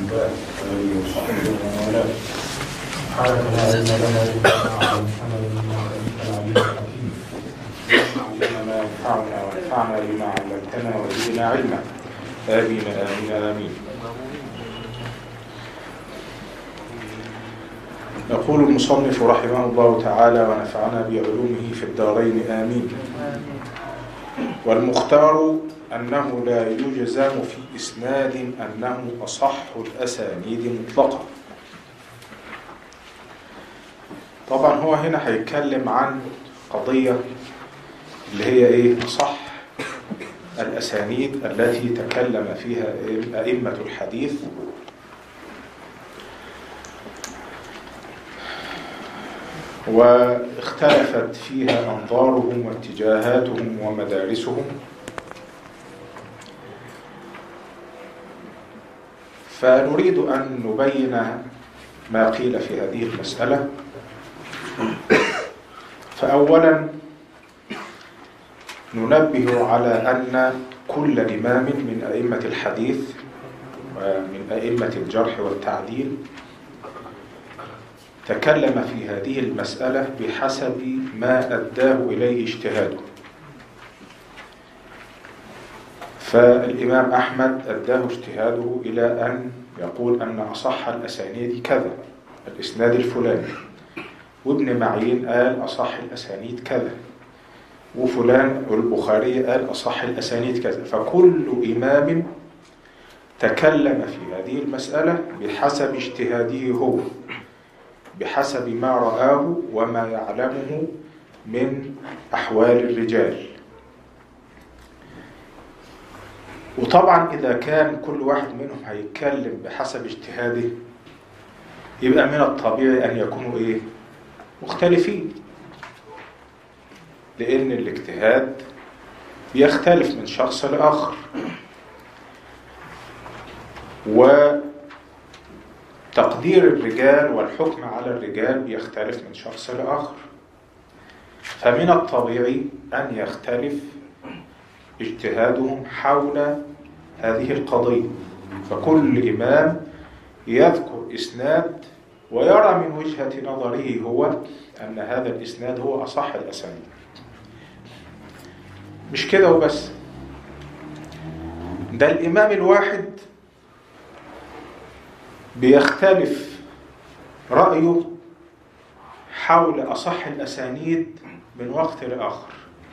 الله وآله وصحبه ومن والاه سبحانك لا علم لنا إلا ما علمتنا إنك أنت العليم الحكيم علمنا ما ينفعنا وانفعنا بما علمتنا وزدنا علما آمين آمين آمين يقول المصنف رحمه الله تعالى ونفعنا بعلومه في الدارين آمين والمختار أنه لا يجزم في إسناد أنه أصح الأسانيد مطلقا طبعا هو هنا هيتكلم عن قضية اللي هي إيه أصح الأسانيد التي تكلم فيها أئمة الحديث واختلفت فيها أنظارهم واتجاهاتهم ومدارسهم فنريد أن نبين ما قيل في هذه المسألة فأولا ننبه على أن كل إمام من أئمة الحديث ومن أئمة الجرح والتعديل تكلم في هذه المسألة بحسب ما أداه إليه اجتهاده فالإمام أحمد أداه اجتهاده إلى أن يقول أن أصح الأسانيد كذا الإسناد الفلاني وابن معين قال أصح الأسانيد كذا وفلان البخاري قال أصح الأسانيد كذا فكل إمام تكلم في هذه المسألة بحسب اجتهاده هو بحسب ما رآه وما يعلمه من أحوال الرجال وطبعا إذا كان كل واحد منهم هيتكلم بحسب اجتهاده يبقى من الطبيعي أن يكونوا إيه؟ مختلفين لأن الاجتهاد بيختلف من شخص لآخر وتقدير الرجال والحكم على الرجال بيختلف من شخص لآخر فمن الطبيعي أن يختلف اجتهادهم حول هذه القضية فكل إمام يذكر إسناد ويرى من وجهة نظره هو أن هذا الإسناد هو أصح الأسانيد مش كده وبس ده الإمام الواحد بيختلف رأيه حول أصح الأسانيد من وقت لآخر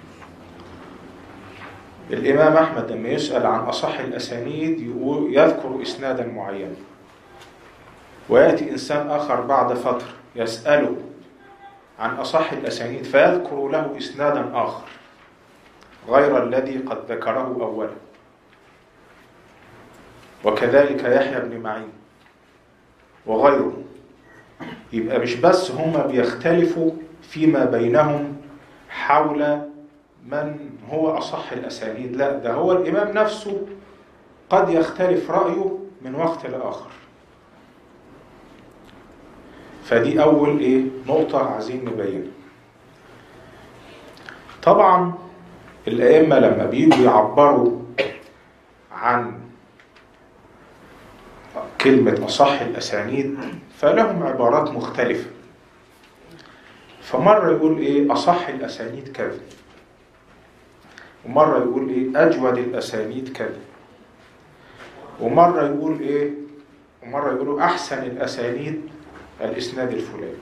الإمام أحمد لما يسأل عن أصح الأسانيد يذكر إسنادا معينا ويأتي إنسان آخر بعد فترة يسأله عن أصح الأسانيد فيذكر له إسنادا آخر غير الذي قد ذكره أولا وكذلك يحيى بن معين وغيره يبقى مش بس هما بيختلفوا فيما بينهم حول من هو أصح الأسانيد لا ده هو الإمام نفسه قد يختلف رأيه من وقت لآخر فدي أول إيه نقطة عايزين نبينها طبعا الأئمة لما بيجوا يعبروا عن كلمة أصح الأسانيد فلهم عبارات مختلفة فمرة يقول إيه أصح الأسانيد كذا ومرة يقول إيه أجود الأسانيد كذا ومرة يقول إيه ومرة يقولوا أحسن الأسانيد الإسناد الفلاني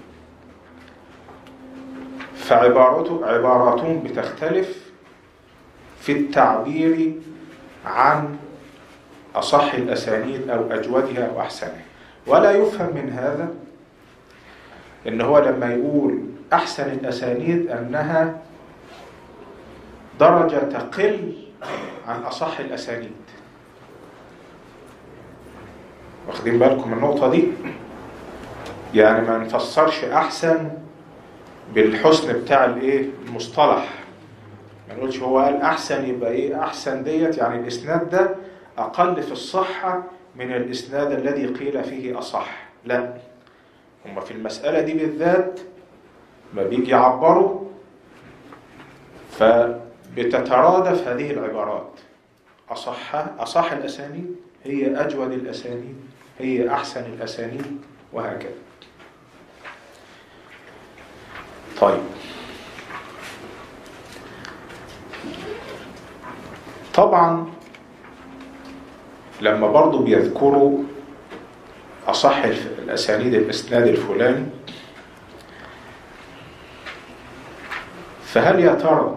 فعبارته عباراتهم بتختلف في التعبير عن أصح الأسانيد أو أجودها أو أحسنها ولا يفهم من هذا إن هو لما يقول أحسن الأسانيد أنها درجة تقل عن أصح الأسانيد واخدين بالكم من النقطة دي يعني ما نفسرش أحسن بالحسن بتاع الإيه المصطلح ما نقولش هو قال أحسن يبقى إيه أحسن ديت يعني الإسناد ده أقل في الصحة من الإسناد الذي قيل فيه أصح لا هم في المسألة دي بالذات ما بيجي يعبروا فبتترادف هذه العبارات أصح أصح الأسانيد هي أجود الأسانيد هي أحسن الأسانيد وهكذا طيب طبعا لما برضو بيذكروا أصح الأسانيد الإسناد الفلاني فهل يا ترى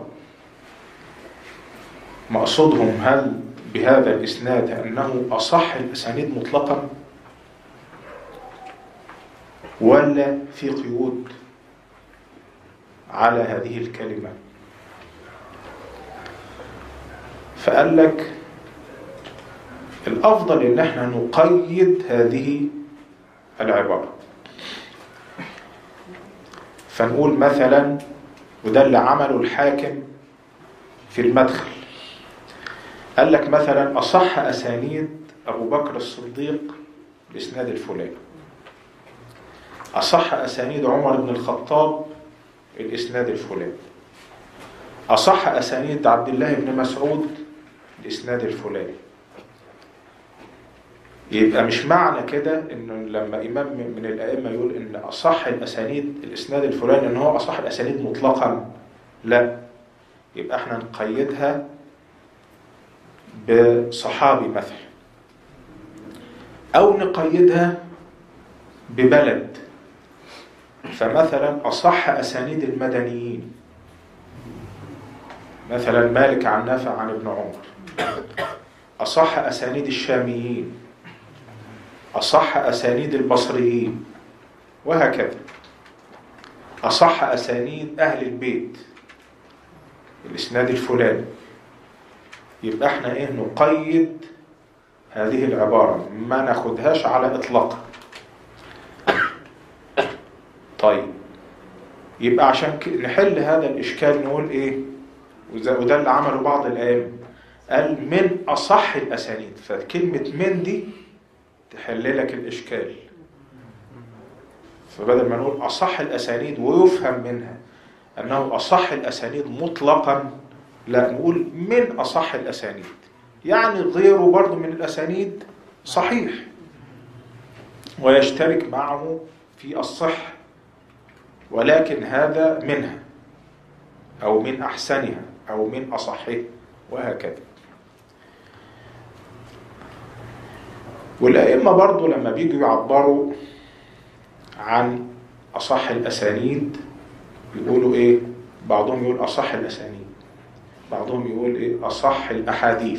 مقصودهم هل بهذا الإسناد أنه أصح الأسانيد مطلقا ولا في قيود على هذه الكلمة فقال لك الأفضل إن احنا نقيد هذه العبارة فنقول مثلا وده اللي عمله الحاكم في المدخل قال لك مثلا أصح أسانيد أبو بكر الصديق الإسناد الفلاني أصح أسانيد عمر بن الخطاب الإسناد الفلاني أصح أسانيد عبد الله بن مسعود الإسناد الفلاني يبقى مش معنى كده انه لما امام من الائمه يقول ان اصح الاسانيد الاسناد الفلاني ان هو اصح الاسانيد مطلقا لا يبقى احنا نقيدها بصحابي مثلا او نقيدها ببلد فمثلا اصح اسانيد المدنيين مثلا مالك عن نافع عن ابن عمر اصح اسانيد الشاميين أصح أسانيد البصريين وهكذا أصح أسانيد أهل البيت الإسناد الفلاني يبقى احنا ايه نقيد هذه العبارة ما ناخدهاش على إطلاقها طيب يبقى عشان نحل هذا الإشكال نقول إيه وده اللي عمله بعض الأئمة قال من أصح الأسانيد فكلمة من دي تحل لك الإشكال فبدل ما نقول أصح الأسانيد ويفهم منها أنه أصح الأسانيد مطلقا لا نقول من أصح الأسانيد يعني غيره برضه من الأسانيد صحيح ويشترك معه في الصح ولكن هذا منها أو من أحسنها أو من أصحها وهكذا والأئمة برضو لما بيجوا يعبروا عن أصح الأسانيد يقولوا إيه بعضهم يقول أصح الأسانيد بعضهم يقول إيه أصح الأحاديث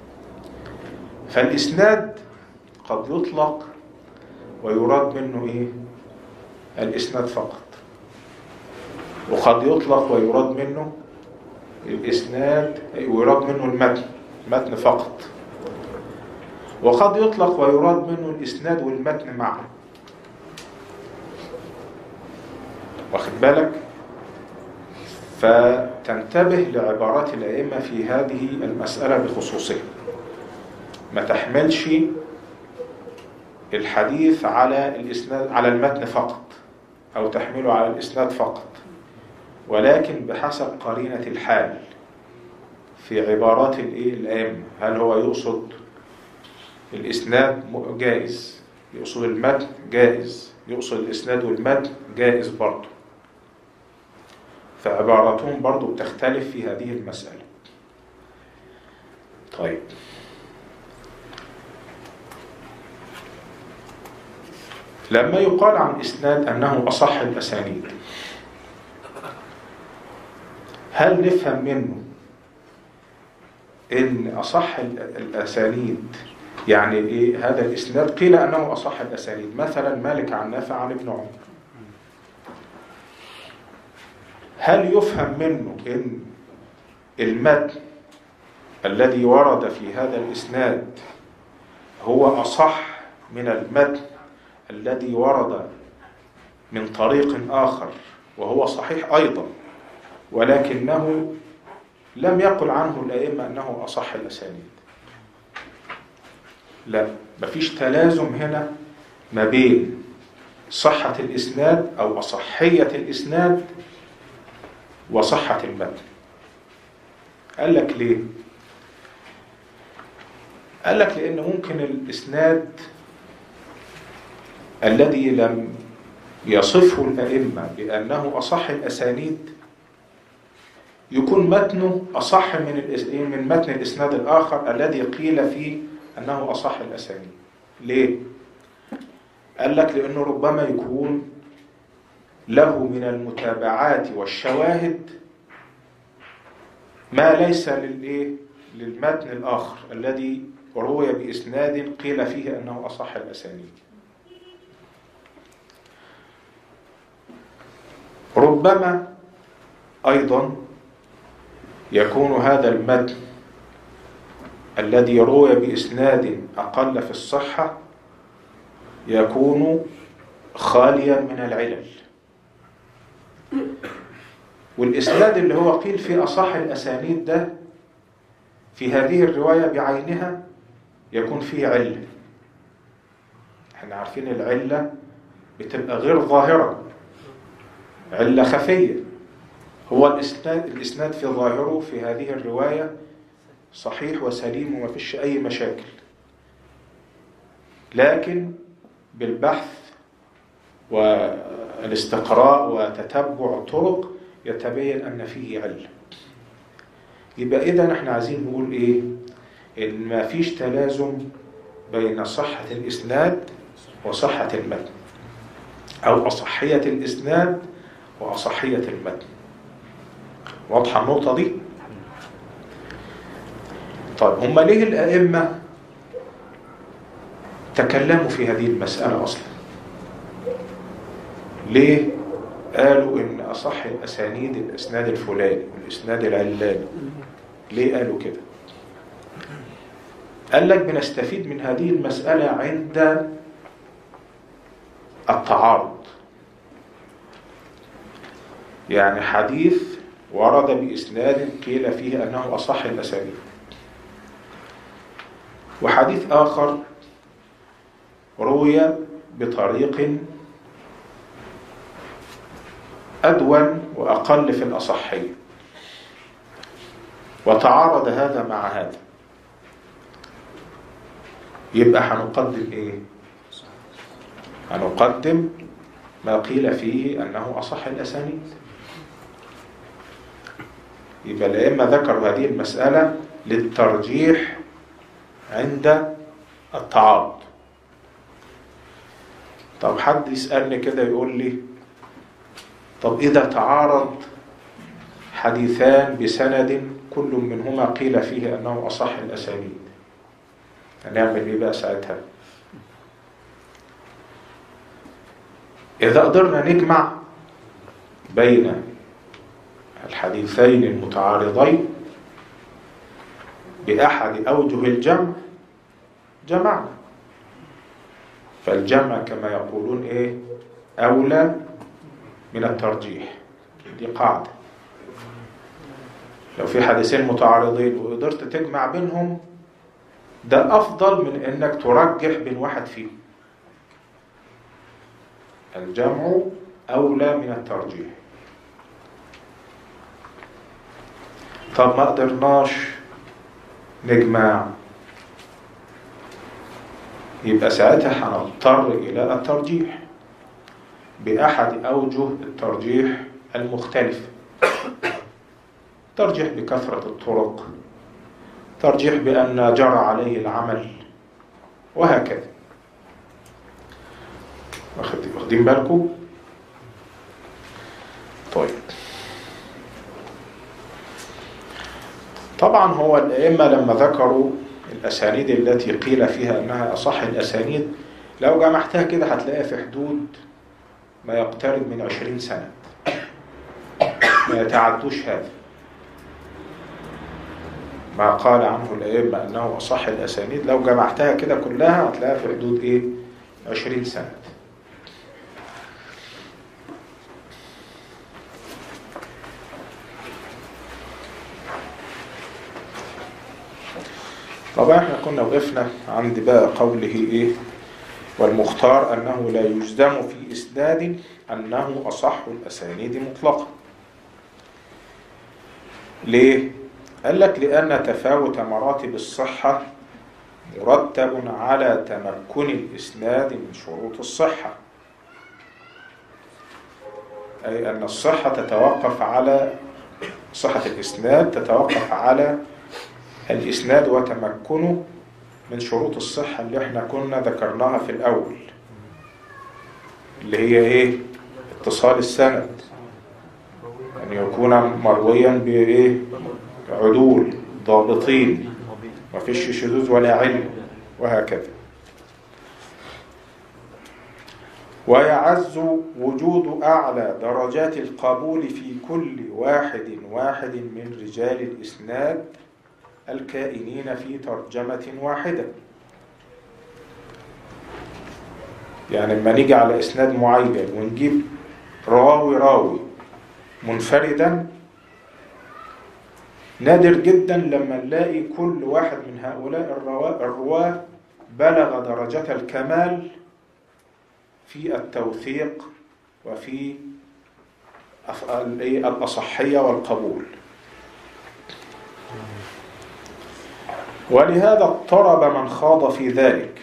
فالإسناد قد يطلق ويراد منه إيه الإسناد فقط وقد يطلق ويراد منه الإسناد ويراد منه المتن المتن فقط وقد يطلق ويراد منه الإسناد والمتن معا واخد بالك فتنتبه لعبارات الأئمة في هذه المسألة بخصوصها ما تحملش الحديث على الإسناد على المتن فقط أو تحمله على الإسناد فقط ولكن بحسب قرينة الحال في عبارات الأئمة هل هو يقصد الإسناد جائز يقصد المتن جائز يقصد الإسناد والمتن جائز برضه فعباراتهم برضه بتختلف في هذه المسألة طيب لما يقال عن إسناد أنه أصح الأسانيد هل نفهم منه إن أصح الأسانيد يعني إيه هذا الإسناد قيل أنه أصح الأسانيد مثلا مالك عن نافع عن ابن عمر هل يفهم منه إن المتن الذي ورد في هذا الإسناد هو أصح من المتن الذي ورد من طريق آخر وهو صحيح أيضا ولكنه لم يقل عنه الأئمة أنه أصح الأسانيد لا مفيش تلازم هنا ما بين صحة الإسناد أو أصحية الإسناد وصحة المتن قال لك ليه قال لك لأن ممكن الإسناد الذي لم يصفه الأئمة بأنه أصح الأسانيد يكون متنه أصح من الإس- من متن الإسناد الآخر الذي قيل فيه أنه أصح الأسانيد ليه؟ قال لك لأنه ربما يكون له من المتابعات والشواهد ما ليس للإيه؟ للمتن الآخر الذي روي بإسناد قيل فيه أنه أصح الأسانيد ربما أيضا يكون هذا المتن الذي روي بإسناد أقل في الصحة يكون خاليا من العلل والإسناد اللي هو قيل في أصح الأسانيد ده في هذه الرواية بعينها يكون فيه علة احنا عارفين العلة بتبقى غير ظاهرة علة خفية هو الإسناد, الإسناد في ظاهره في هذه الرواية صحيح وسليم وما فيش أي مشاكل لكن بالبحث والاستقراء وتتبع الطرق يتبين أن فيه علة يبقى إذا احنا عايزين نقول إيه إن ما فيش تلازم بين صحة الإسناد وصحة المتن أو أصحية الإسناد وأصحية المتن واضحة النقطة دي؟ طيب هم ليه الأئمة تكلموا في هذه المسألة أصلا ليه قالوا إن أصح الأسانيد الإسناد الفلاني والإسناد العلاني ليه قالوا كده قال لك بنستفيد من هذه المسألة عند التعارض يعني حديث ورد بإسناد قيل فيه أنه أصح الأسانيد وحديث آخر روي بطريق أدون وأقل في الأصحية وتعارض هذا مع هذا يبقى هنقدم إيه؟ هنقدم ما قيل فيه أنه أصح الأسانيد يبقى الأئمة ذكروا هذه المسألة للترجيح عند التعارض طب حد يسألني كده يقول لي طب إذا تعارض حديثان بسند كل منهما قيل فيه أنه أصح الأسانيد هنعمل إيه بقى ساعتها إذا قدرنا نجمع بين الحديثين المتعارضين بأحد أوجه الجمع جمعنا فالجمع كما يقولون إيه أولى من الترجيح دي قاعدة لو في حديثين متعارضين وقدرت تجمع بينهم ده أفضل من إنك ترجح بين واحد فيهم الجمع أولى من الترجيح طب ما قدرناش نجمع يبقى ساعتها هنضطر إلى الترجيح بأحد أوجه الترجيح المختلفة ترجيح بكثرة الطرق ترجيح بأن جرى عليه العمل وهكذا واخدين بالكم طيب طبعا هو الأئمة لما ذكروا الأسانيد التي قيل فيها أنها أصح الأسانيد لو جمعتها كده هتلاقيها في حدود ما يقترب من عشرين سنة ما يتعدوش هذا ما قال عنه الأئمة أنه أصح الأسانيد لو جمعتها كده كلها هتلاقيها في حدود إيه عشرين سنة طبعا احنا كنا وقفنا عند بقى قوله ايه والمختار انه لا يجزم في اسناد انه اصح الاسانيد مطلقا ليه قال لك لان تفاوت مراتب الصحه مرتب على تمكن الإسناد من شروط الصحة أي أن الصحة تتوقف على صحة الإسناد تتوقف على الإسناد وتمكنه من شروط الصحة اللي احنا كنا ذكرناها في الأول اللي هي إيه؟ اتصال السند أن يكون مرويا بإيه؟ عدول ضابطين ما فيش شذوذ ولا علم وهكذا ويعز وجود أعلى درجات القبول في كل واحد واحد من رجال الإسناد الكائنين في ترجمة واحدة يعني لما نيجي على إسناد معين ونجيب راوي راوي منفردا نادر جدا لما نلاقي كل واحد من هؤلاء الرواة بلغ درجة الكمال في التوثيق وفي الأصحية والقبول ولهذا اضطرب من خاض في ذلك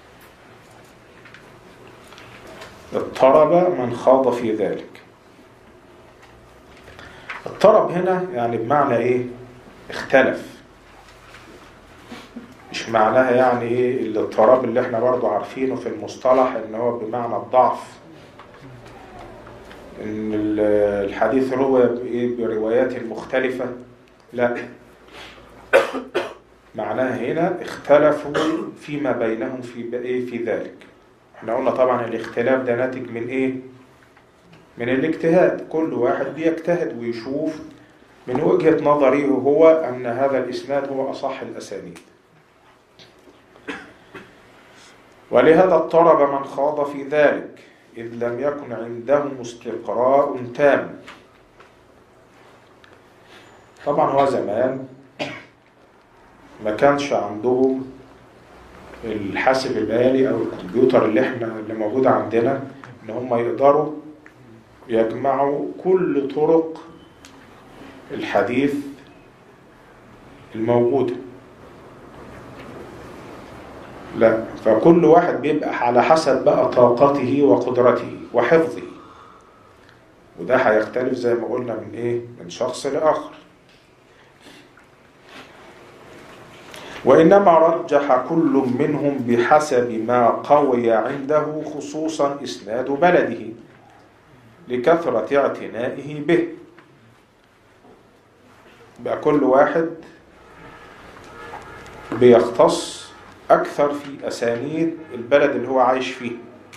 اضطرب من خاض في ذلك اضطرب هنا يعني بمعنى ايه اختلف مش معناها يعني ايه الاضطراب اللي احنا برضو عارفينه في المصطلح ان هو بمعنى الضعف ان الحديث روى بايه بروايات مختلفة لا معناها هنا اختلفوا فيما بينهم في ايه في ذلك احنا قلنا طبعا الاختلاف ده ناتج من ايه من الاجتهاد كل واحد بيجتهد ويشوف من وجهة نظري هو أن هذا الإسناد هو أصح الأسانيد ولهذا اضطرب من خاض في ذلك إذ لم يكن عندهم استقراء تام طبعا هو زمان ما كانش عندهم الحاسب الآلي أو الكمبيوتر اللي احنا اللي موجود عندنا إن هم يقدروا يجمعوا كل طرق الحديث الموجودة لا فكل واحد بيبقى على حسب بقى طاقته وقدرته وحفظه وده هيختلف زي ما قلنا من ايه من شخص لآخر وإنما رجح كل منهم بحسب ما قوي عنده خصوصا إسناد بلده لكثرة اعتنائه به بقى كل واحد بيختص أكثر في أسانيد البلد اللي هو عايش فيه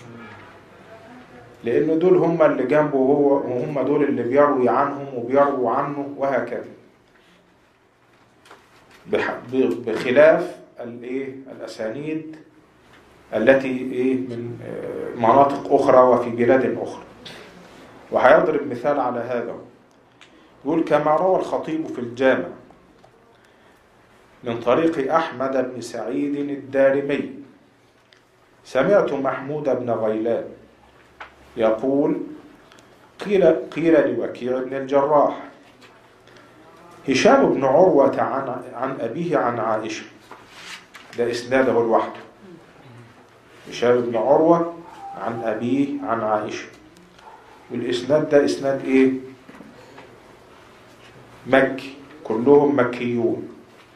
لأن دول هم اللي جنبه هو وهم دول اللي بيروي عنهم وبيرووا عنه وهكذا بخلاف الايه الأسانيد التي ايه من مناطق أخرى وفي بلاد أخرى وهيضرب مثال على هذا يقول كما روى الخطيب في الجامع من طريق أحمد بن سعيد الدارمي سمعت محمود بن غيلان يقول قيل, قيل لوكيع بن الجراح هشام بن عروة عن, عن أبيه عن عائشة ده إسناده لوحده هشام بن عروة عن أبيه عن عائشة والإسناد ده إسناد إيه مكي كلهم مكيون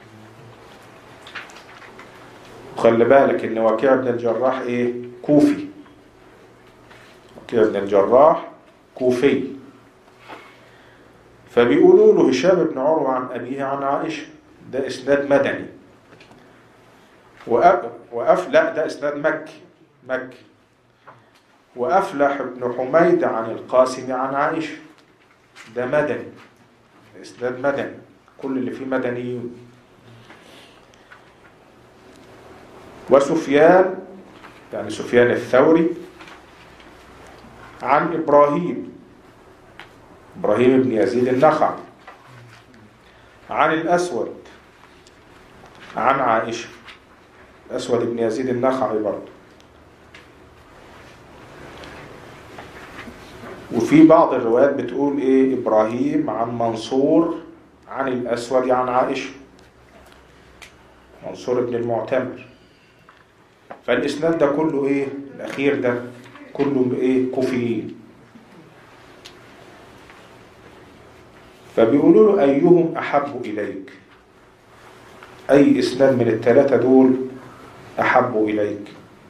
وخلي بالك ان وكيع بن الجراح ايه كوفي وكيع بن الجراح كوفي فبيقولوا له هشام بن عروة عن أبيه عن عائشة ده إسناد مدني وأف... وأف... لا ده إسناد مكي مكي وأفلح بن حميد عن القاسم عن عائشة ده مدني إسناد مدني كل اللي فيه مدنيون وسفيان يعني سفيان الثوري عن إبراهيم إبراهيم بن يزيد النخع عن الأسود عن عائشة الأسود بن يزيد النخعي برضه وفي بعض الروايات بتقول ايه ابراهيم عن منصور عن الاسود عن عائشه منصور بن المعتمر فالإسناد ده كله إيه الأخير ده كله إيه كوفيين فبيقولوا له أيهم أحب إليك أي إسناد من الثلاثة دول أحب إليك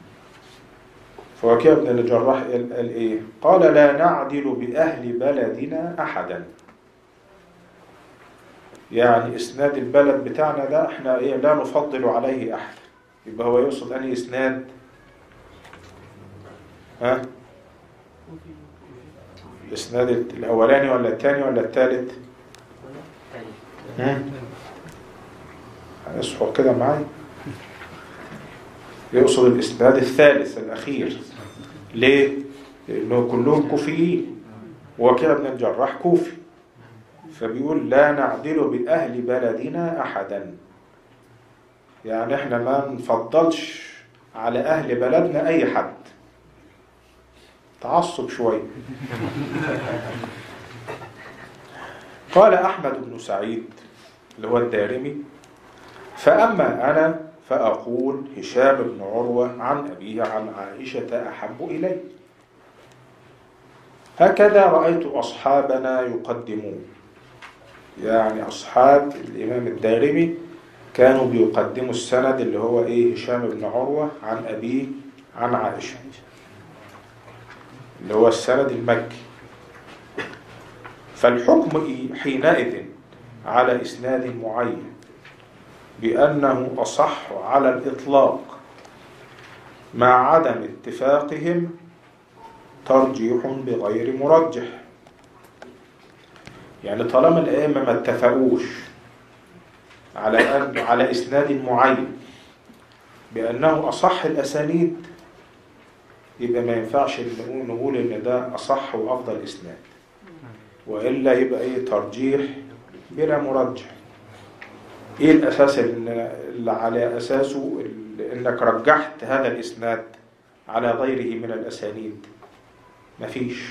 فوكيع بن الجراح قال قال إيه قال لا نعدل بأهل بلدنا أحدا يعني إسناد البلد بتاعنا ده إحنا إيه لا نفضل عليه أحد يبقى هو يقصد أنهي إسناد ها الإسناد الأولاني ولا الثاني ولا الثالث اصحوا كده معايا يقصد الإسناد الثالث الأخير ليه؟ لأنه كلهم كوفيين وكيع بن الجراح كوفي فبيقول لا نعدل بأهل بلدنا أحدا يعني احنا ما نفضلش على أهل بلدنا أي حد تعصب شوية قال أحمد بن سعيد اللي هو الدارمي فأما أنا فأقول هشام بن عروة عن أبيه عن عائشة أحب إلي هكذا رأيت أصحابنا يقدمون يعني أصحاب الإمام الدارمي كانوا بيقدموا السند اللي هو إيه هشام بن عروة عن أبيه عن عائشة اللي هو السند المكي فالحكم حينئذ على إسناد معين بأنه أصح على الإطلاق مع عدم اتفاقهم ترجيح بغير مرجح يعني طالما الأئمة ما اتفقوش على أن على إسناد معين بأنه أصح الأسانيد يبقى ما ينفعش نقول نقول إن ده أصح وأفضل إسناد وإلا يبقى إيه ترجيح بلا مرجح إيه الأساس اللي على أساسه إنك رجحت هذا الإسناد على غيره من الأسانيد مفيش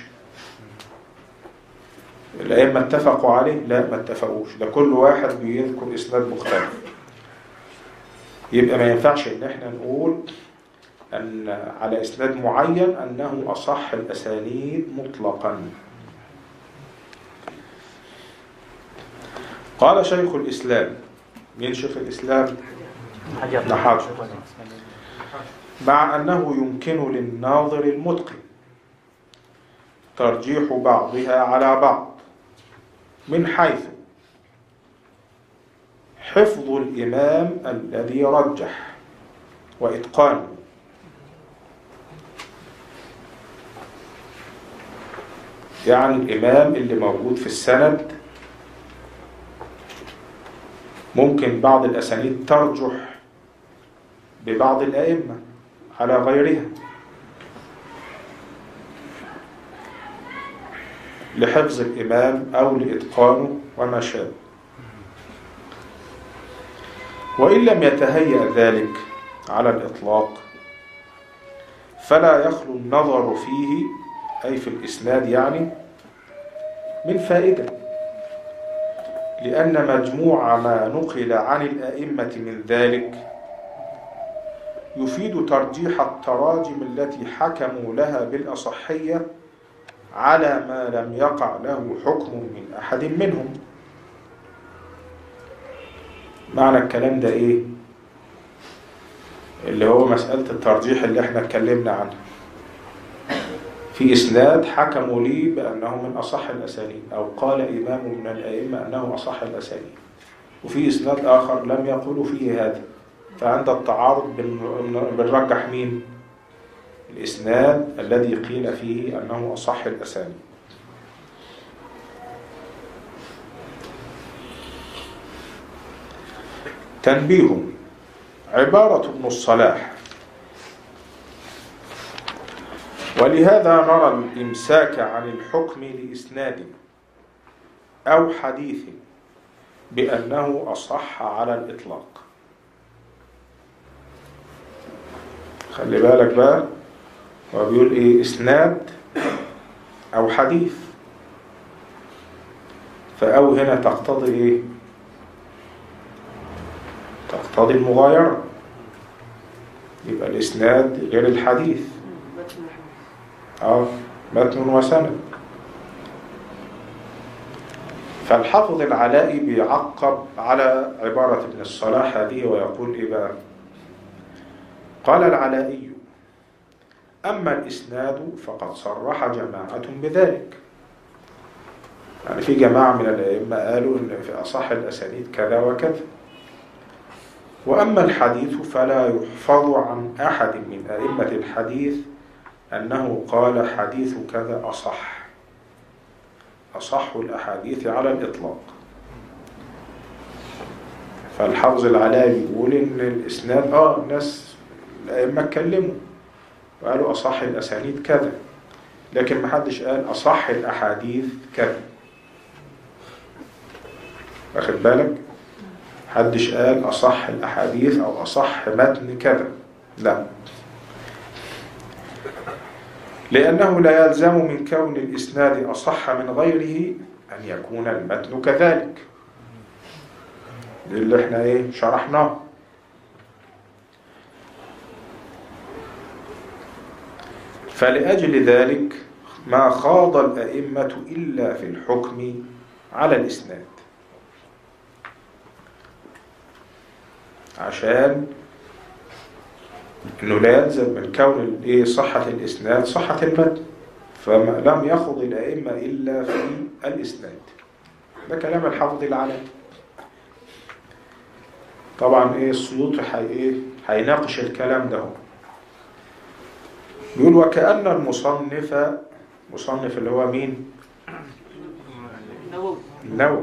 الأئمة اتفقوا عليه لا ما اتفقوش ده كل واحد بيذكر إسناد مختلف يبقى ما ينفعش إن احنا نقول أن على إسناد معين أنه أصح الأسانيد مطلقا قال شيخ الإسلام مين شيخ الإسلام ابن حجر مع أنه يمكن للناظر المتقن ترجيح بعضها على بعض من حيث حفظ الإمام الذي رجح وإتقانه يعني الإمام اللي موجود في السند ممكن بعض الأسانيد ترجح ببعض الأئمة على غيرها لحفظ الإمام أو لإتقانه وما شابه وإن لم يتهيأ ذلك على الإطلاق فلا يخلو النظر فيه أي في الإسناد يعني من فائدة لأن مجموع ما نقل عن الأئمة من ذلك يفيد ترجيح التراجم التي حكموا لها بالأصحية على ما لم يقع له حكم من أحد منهم معنى الكلام ده إيه؟ اللي هو مسألة الترجيح اللي احنا اتكلمنا عنها في إسناد حكموا لي بأنه من أصح الأسانيد أو قال إمام من الأئمة أنه أصح الأسانيد وفي إسناد آخر لم يقولوا فيه هذا فعند التعارض بنرجح مين؟ الإسناد الذي قيل فيه أنه أصح الأسانيد تنبيه عبارة ابن الصلاح ولهذا نرى الإمساك عن الحكم لإسناد أو حديث بأنه أصح على الإطلاق خلي بالك بقى هو بيقول إيه إسناد أو حديث فأو هنا تقتضي إيه تقتضي المغايرة يبقى الإسناد غير الحديث متن محمود اه متن وسند فالحافظ العلائي بيعقب على عبارة ابن الصلاح هذه ويقول إيه بقى قال العلائي أما الإسناد فقد صرح جماعة بذلك يعني في جماعة من الأئمة قالوا إن في أصح الأسانيد كذا وكذا وأما الحديث فلا يحفظ عن أحد من أئمة الحديث أنه قال حديث كذا أصح أصح الأحاديث على الإطلاق فالحافظ العلاء بيقول إن الإسناد آه الناس الأئمة اتكلموا وقالوا أصح الأسانيد كذا لكن محدش قال أصح الأحاديث كذا واخد بالك محدش قال أصح الأحاديث أو أصح متن كذا لا لأنه لا يلزم من كون الإسناد أصح من غيره أن يكون المتن كذلك اللي احنا ايه شرحناه فلأجل ذلك ما خاض الأئمة إلا في الحكم على الإسناد عشان انه لا يلزم من كون الايه صحة الاسناد صحة المتن فلم يخض الائمة الا في الاسناد ده كلام الحافظ العلي طبعا ايه السيوطي حي ايه هيناقش الكلام ده بيقول وكأن المصنف مصنف اللي هو مين النووي النووي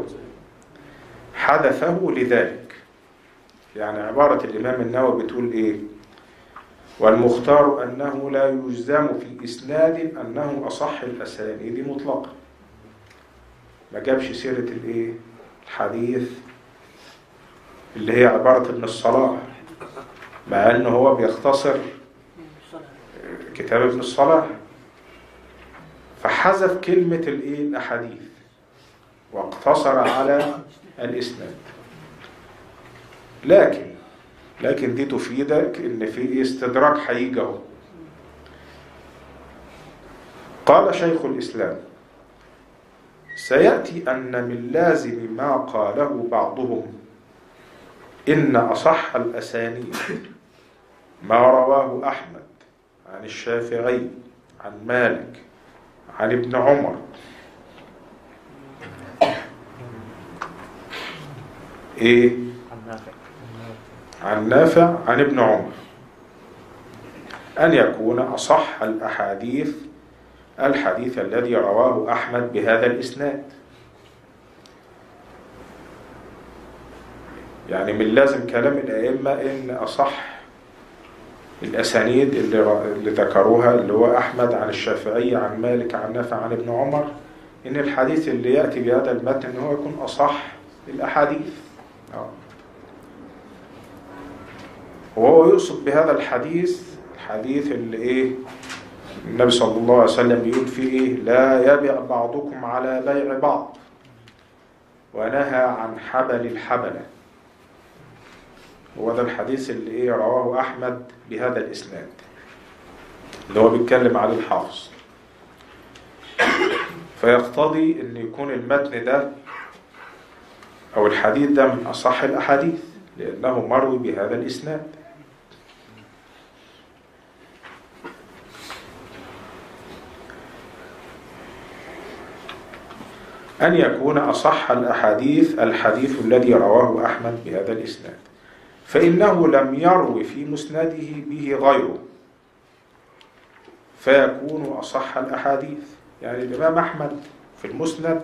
حدثه لذلك يعني عبارة الإمام النووي بتقول إيه والمختار أنه لا يجزم في إسناد أنه أصح الأسانيد مطلقا ما جابش سيرة الإيه الحديث اللي هي عبارة ابن الصلاح مع أنه هو بيختصر كتاب ابن الصلاح فحذف كلمة الإيه الأحاديث واقتصر على الإسناد لكن لكن دي تفيدك ان في استدراك هيجي اهو قال شيخ الاسلام سياتي ان من لازم ما قاله بعضهم ان اصح الاسانيد ما رواه احمد عن الشافعي عن مالك عن ابن عمر ايه عن نافع عن ابن عمر أن يكون أصح الأحاديث الحديث الذي رواه أحمد بهذا الإسناد يعني من لازم كلام الأئمة إن أصح الأسانيد اللي, اللي ذكروها اللي هو أحمد عن الشافعي عن مالك عن نافع عن ابن عمر إن الحديث اللي يأتي بهذا المتن إن هو يكون أصح الأحاديث أوه. وهو يقصد بهذا الحديث الحديث اللي ايه النبي صلى الله عليه وسلم بيقول فيه ايه لا يبيع بعضكم على بيع بعض ونهى عن حبل الحبلة هو ده الحديث اللي ايه رواه احمد بهذا الاسناد اللي هو بيتكلم عليه الحافظ فيقتضي ان يكون المتن ده او الحديث ده من اصح الاحاديث لانه مروي بهذا الاسناد أن يكون أصح الأحاديث الحديث الذي رواه أحمد بهذا الإسناد فإنه لم يروي في مسنده به غيره فيكون أصح الأحاديث يعني الإمام أحمد في المسند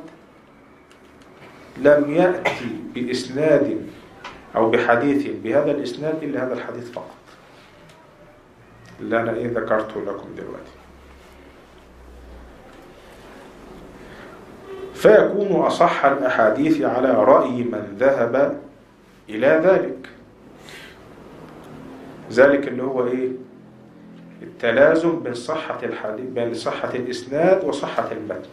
لم يأتي بإسناد أو بحديث بهذا الإسناد إلا هذا الحديث فقط اللي أنا إيه ذكرته لكم دلوقتي فيكون أصح الأحاديث على رأي من ذهب إلى ذلك ذلك اللي هو إيه التلازم بين صحة الحديث بين صحة الإسناد وصحة المتن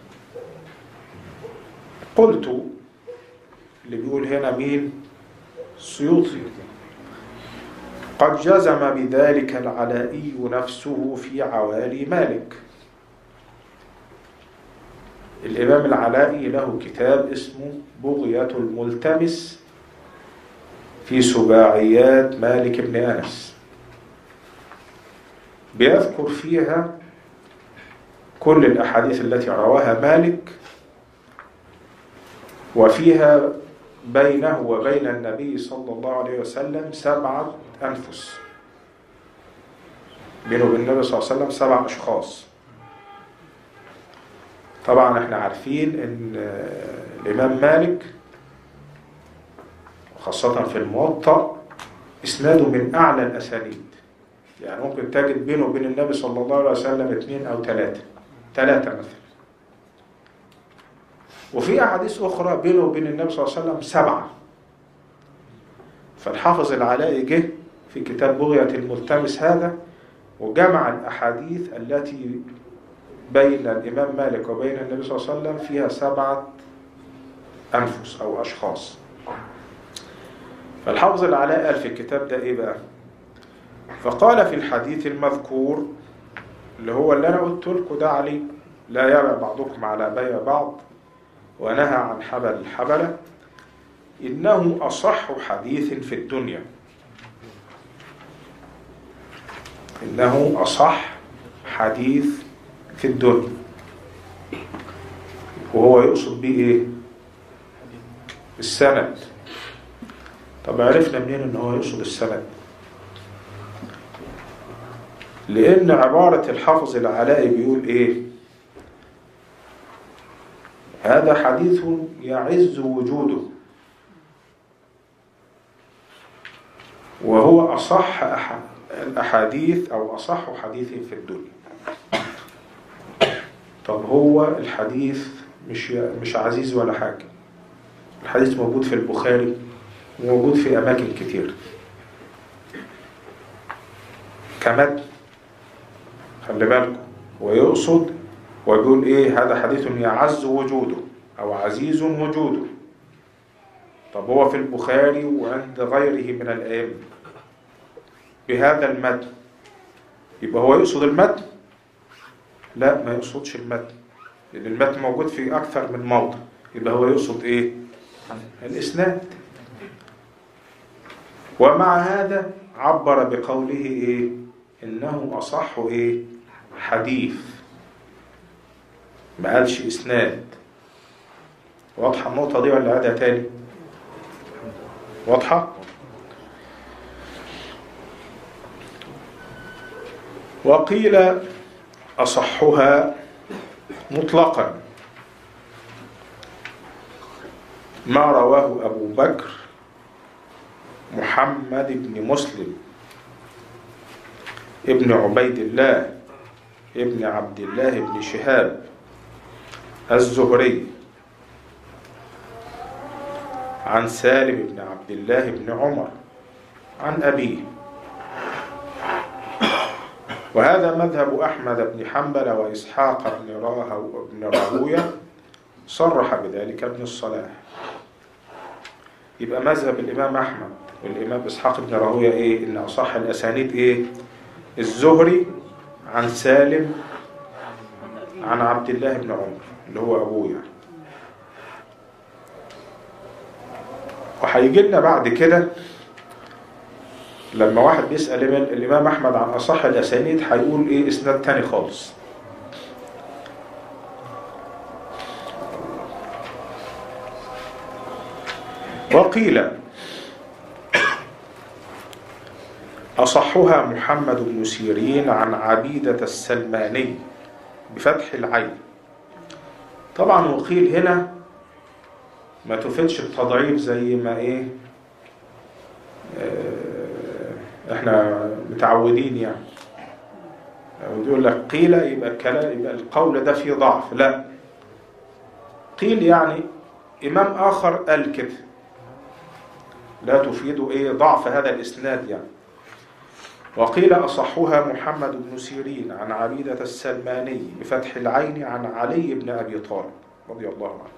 قلت اللي بيقول هنا مين السيوطي قد جزم بذلك العلائي نفسه في عوالي مالك الإمام العلائي له كتاب اسمه بغية الملتمس في سباعيات مالك بن أنس بيذكر فيها كل الأحاديث التي رواها مالك وفيها بينه وبين النبي صلى الله عليه وسلم سبعة أنفس بينه وبين النبي صلى الله عليه وسلم سبع أشخاص طبعا احنا عارفين ان الإمام مالك خاصة في الموطأ إسناده من أعلى الأسانيد يعني ممكن تجد بينه وبين النبي صلى الله عليه وسلم اثنين أو ثلاثة ثلاثة مثلا وفي أحاديث أخرى بينه وبين النبي صلى الله عليه وسلم سبعة فالحافظ العلائي جه في كتاب بغية الملتمس هذا وجمع الأحاديث التي بين الإمام مالك وبين النبي صلى الله عليه وسلم فيها سبعة أنفس أو أشخاص فالحافظ العلاء قال في الكتاب ده إيه بقى فقال في الحديث المذكور اللي هو اللي أنا قلت لكم ده عليه لا يبع بعضكم على بيع بعض ونهى عن حبل الحبلة إنه أصح حديث في الدنيا إنه أصح حديث في الدنيا وهو يقصد بيه إيه السند طب عرفنا منين إن هو يقصد السند لأن عبارة الحافظ العلائي بيقول إيه هذا حديث يعز وجوده وهو أصح الأحاديث أو أصح حديث في الدنيا طب هو الحديث مش مش عزيز ولا حاجة الحديث موجود في البخاري وموجود في أماكن كتير كمد خلي بالكم ويقصد ويقول ايه هذا حديث يعز وجوده او عزيز وجوده طب هو في البخاري وعند غيره من الائمه بهذا المتن يبقى هو يقصد المتن لا ما يقصدش المتن لان المتن موجود في اكثر من موضع يبقى هو يقصد ايه الاسناد ومع هذا عبر بقوله ايه انه اصح ايه حديث ما قالش اسناد واضحه النقطه دي ولا عادها تاني واضحه وقيل اصحها مطلقا ما رواه ابو بكر محمد بن مسلم ابن عبيد الله ابن عبد الله بن شهاب الزهري عن سالم بن عبد الله بن عمر عن أبيه وهذا مذهب أحمد بن حنبل وإسحاق بن راهو بن راهوية صرح بذلك ابن الصلاح يبقى مذهب الإمام أحمد والإمام إسحاق بن راهوية إيه إن أصح الأسانيد إيه الزهري عن سالم عن عبد الله بن عمر اللي هو أبوه يعني وهيجي لنا بعد كده لما واحد بيسأل الإمام أحمد عن أصح الأسانيد هيقول إيه إسناد تاني خالص وقيل أصحها محمد بن سيرين عن عبيدة السلماني بفتح العين طبعا وقيل هنا ما تفيدش التضعيف زي ما ايه اه احنا متعودين يعني يقول لك قيل يبقى الكلام يبقى القول ده فيه ضعف لا قيل يعني امام اخر قال كده لا تفيد ايه ضعف هذا الاسناد يعني وقيل أصحها محمد بن سيرين عن عبيدة السلماني بفتح العين عن علي بن أبي طالب رضي الله عنه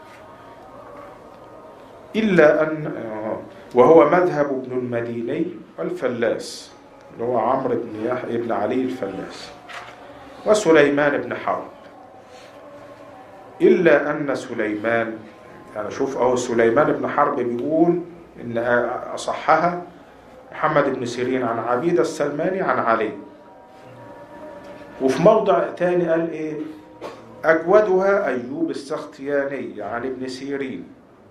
إلا أن وهو مذهب ابن المديني الفلاس اللي هو عمرو بن يحيى بن علي الفلاس وسليمان بن حرب إلا أن سليمان يعني شوف أهو سليمان بن حرب بيقول إن أصحها محمد بن سيرين عن عبيدة السلماني عن علي وفي موضع تاني قال إيه أجودها أيوب السختياني عن ابن سيرين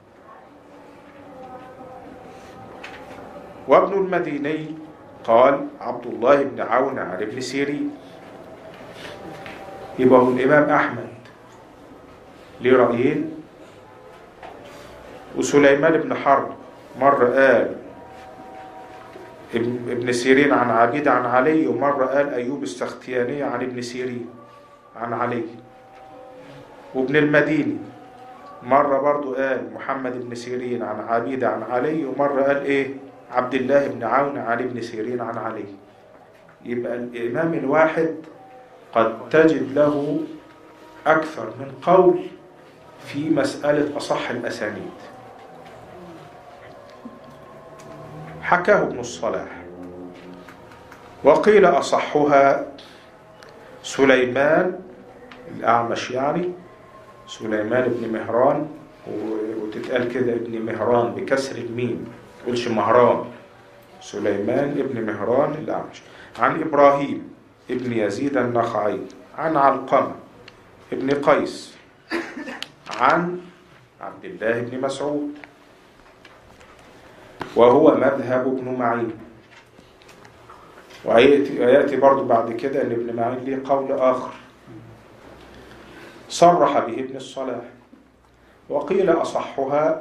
وابن المديني قال عبد الله بن عون عن ابن سيرين يبقى هو الإمام أحمد ليه رأيين وسليمان بن حرب مرة قال ابن ابن سيرين عن عبيد عن علي ومرة قال أيوب السختياني عن ابن سيرين عن علي وابن المديني مرة برضو قال محمد بن سيرين عن عبيد عن علي ومرة قال إيه عبد الله بن عون عن ابن سيرين عن علي يبقى الإمام الواحد قد تجد له أكثر من قول في مسألة أصح الأسانيد حكاه ابن الصلاح وقيل أصحها سليمان الأعمش يعني سليمان بن مهران وتتقال كده ابن مهران بكسر الميم تقولش مهران سليمان ابن مهران الأعمش عن إبراهيم ابن يزيد النخعي عن علقمة ابن قيس عن عبد الله بن مسعود وهو مذهب ابن معين ويأتي ويأتي برضو بعد كده أن ابن معين ليه قول آخر صرح به ابن الصلاح وقيل أصحها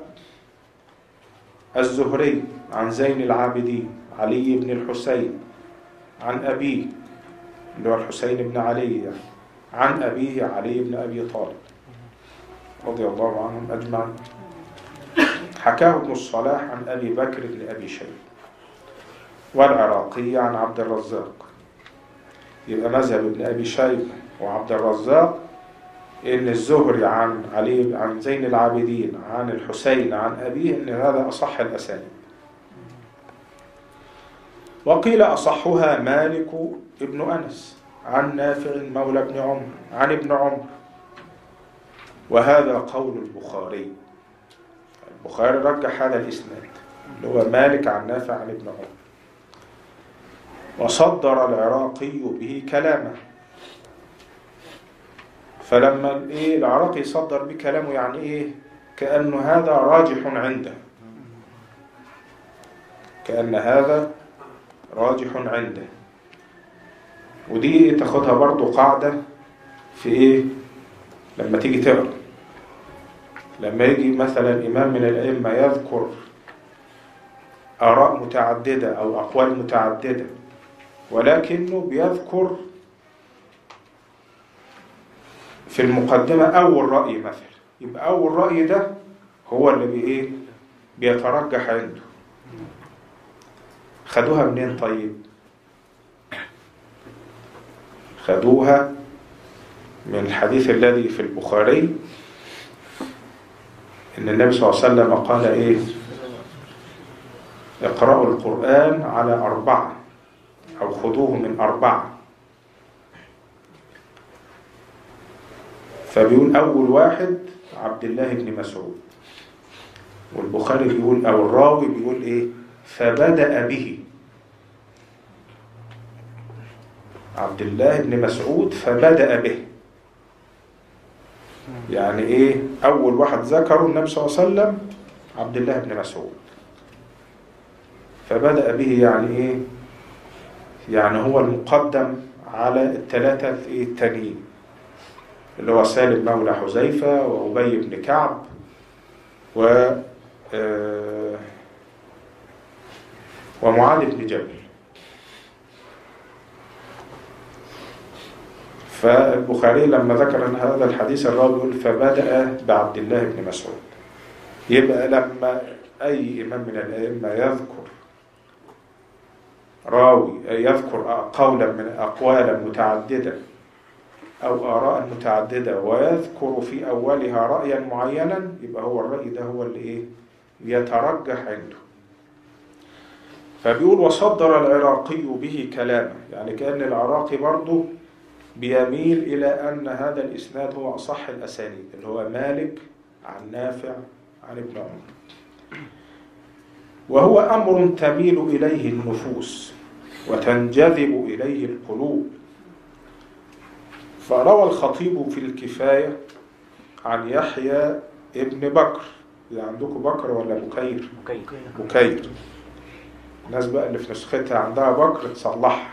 الزهري عن زين العابدين علي بن الحسين عن أبيه اللي هو الحسين بن علي يعني عن أبيه علي بن أبي طالب رضي الله عنهم أجمعين حكاه ابن الصلاح عن أبي بكر بن أبي شيبة والعراقي عن عبد الرزاق يبقى مذهب ابن أبي شيبة وعبد الرزاق إن الزهري عن علي عن زين العابدين عن الحسين عن أبيه إن هذا أصح الأسانيد وقيل أصحها مالك ابن أنس عن نافع مولى ابن عمر عن ابن عمر وهذا قول البخاري البخاري رجح هذا الإسناد اللي هو مالك عن نافع عن ابن عمر وصدر العراقي به كلامه فلما ايه العراقي صدر بكلامه يعني ايه كأنه هذا راجح عنده كأن هذا راجح عنده ودي تاخدها برضو قاعدة في ايه لما تيجي تقرا لما يجي مثلا إمام من الأئمة يذكر آراء متعددة أو أقوال متعددة ولكنه بيذكر في المقدمة أول رأي مثلا يبقى أول رأي ده هو اللي بإيه بيترجح عنده خدوها منين طيب خدوها من الحديث الذي في البخاري إن النبي صلى الله عليه وسلم قال إيه اقرأوا القرآن على أربعة أو خذوه من أربعة فبيقول أول واحد عبد الله بن مسعود والبخاري بيقول أو الراوي بيقول إيه فبدأ به عبد الله بن مسعود فبدأ به يعني ايه اول واحد ذكره النبي صلى الله عليه وسلم عبد الله بن مسعود فبدأ به يعني ايه يعني هو المقدم على الثلاثة التانيين اللي هو سالم مولى حذيفة وأبي بن كعب و ومعاذ بن جبل فالبخاري لما ذكر ان هذا الحديث الراوي يقول فبدأ بعبد الله بن مسعود يبقى لما أي إمام من الأئمة يذكر راوي يذكر قولا من أقوالا متعددة أو آراء متعددة ويذكر في أولها رأيا معينا يبقى هو الرأي ده هو اللي إيه يترجح عنده فبيقول وصدر العراقي به كلامه يعني كأن العراقي برضه بيميل إلى أن هذا الإسناد هو أصح الأسانيد اللي هو مالك عن نافع عن ابن عمر وهو أمر تميل إليه النفوس وتنجذب إليه القلوب فروى الخطيب في الكفاية عن يحيى ابن بكر إذا عندكم بكر ولا بكير مكيف بكير الناس بقى اللي في نسختها عندها بكر تصلحها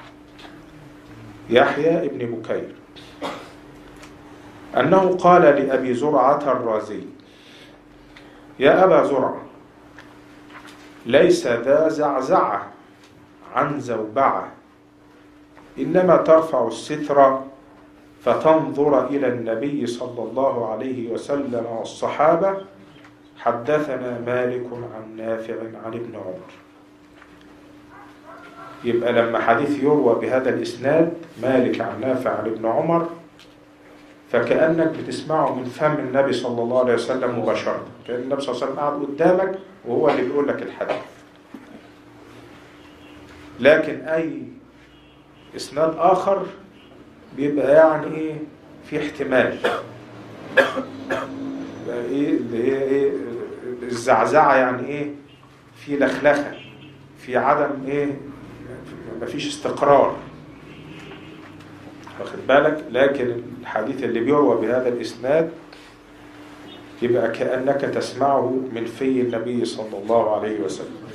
يحيى ابن بكير أنه قال لأبي زرعة الرازي يا أبا زرعة ليس ذا زعزعة عن زوبعة إنما ترفع الستر فتنظر إلى النبي صلى الله عليه وسلم والصحابة حدثنا مالك عن نافع عن ابن عمر يبقى لما حديث يروى بهذا الإسناد مالك عن نافع عن ابن عمر فكأنك بتسمعه من فم النبي صلى الله عليه وسلم مباشرة كأن النبي صلى الله عليه وسلم قاعد قدامك وهو اللي بيقول لك الحديث لكن أي إسناد آخر بيبقى يعني إيه في احتمال يبقى إيه اللي هي إيه الزعزعة يعني إيه في لخلخة في عدم إيه مفيش استقرار واخد بالك لكن الحديث اللي بيروى بهذا الإسناد يبقى كأنك تسمعه من في النبي صلى الله عليه وسلم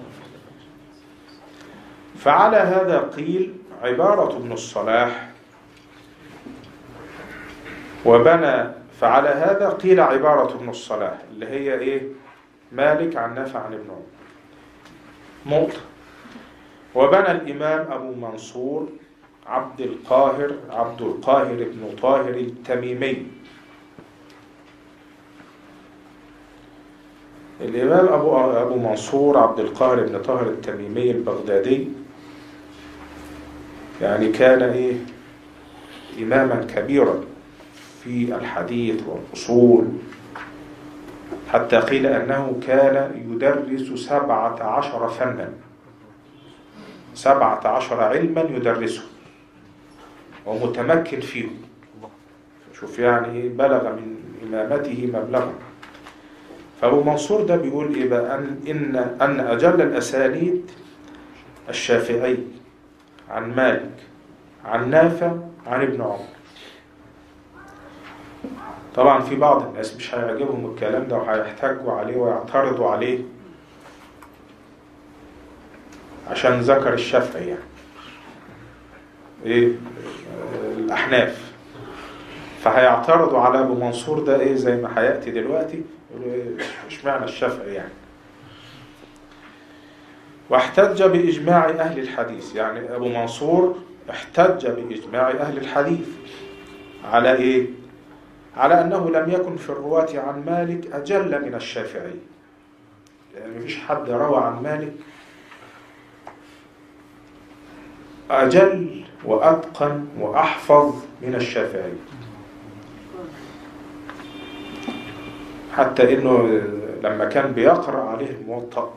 فعلى هذا قيل عبارة ابن الصلاح وبنى فعلى هذا قيل عبارة ابن الصلاح اللي هي ايه مالك عن نافع عن ابن عمر نقطة وبنى الإمام أبو منصور عبد القاهر عبد القاهر بن طاهر التميمي الإمام أبو أبو منصور عبد القاهر بن طاهر التميمي البغدادي يعني كان إيه إماما كبيرا في الحديث والأصول حتى قيل أنه كان يدرس سبعة عشر فنا سبعة عشر علما يدرسه ومتمكن فيه شوف يعني إيه بلغ من إمامته مبلغا فأبو منصور ده بيقول إيه بقى أن, إن, أن أجل الأسانيد الشافعي عن مالك عن نافع عن ابن عمر طبعا في بعض الناس مش هيعجبهم الكلام ده وهيحتجوا عليه ويعترضوا عليه عشان ذكر الشافعي يعني ايه الاحناف فهيعترضوا على ابو منصور ده ايه زي ما هياتي دلوقتي يقولوا ايه اشمعنى الشافعي يعني واحتج باجماع اهل الحديث يعني ابو منصور احتج باجماع اهل الحديث على ايه على انه لم يكن في الرواة عن مالك اجل من الشافعي يعني مفيش حد روى عن مالك أجل وأتقن وأحفظ من الشافعي حتى إنه لما كان بيقرأ عليه الموطأ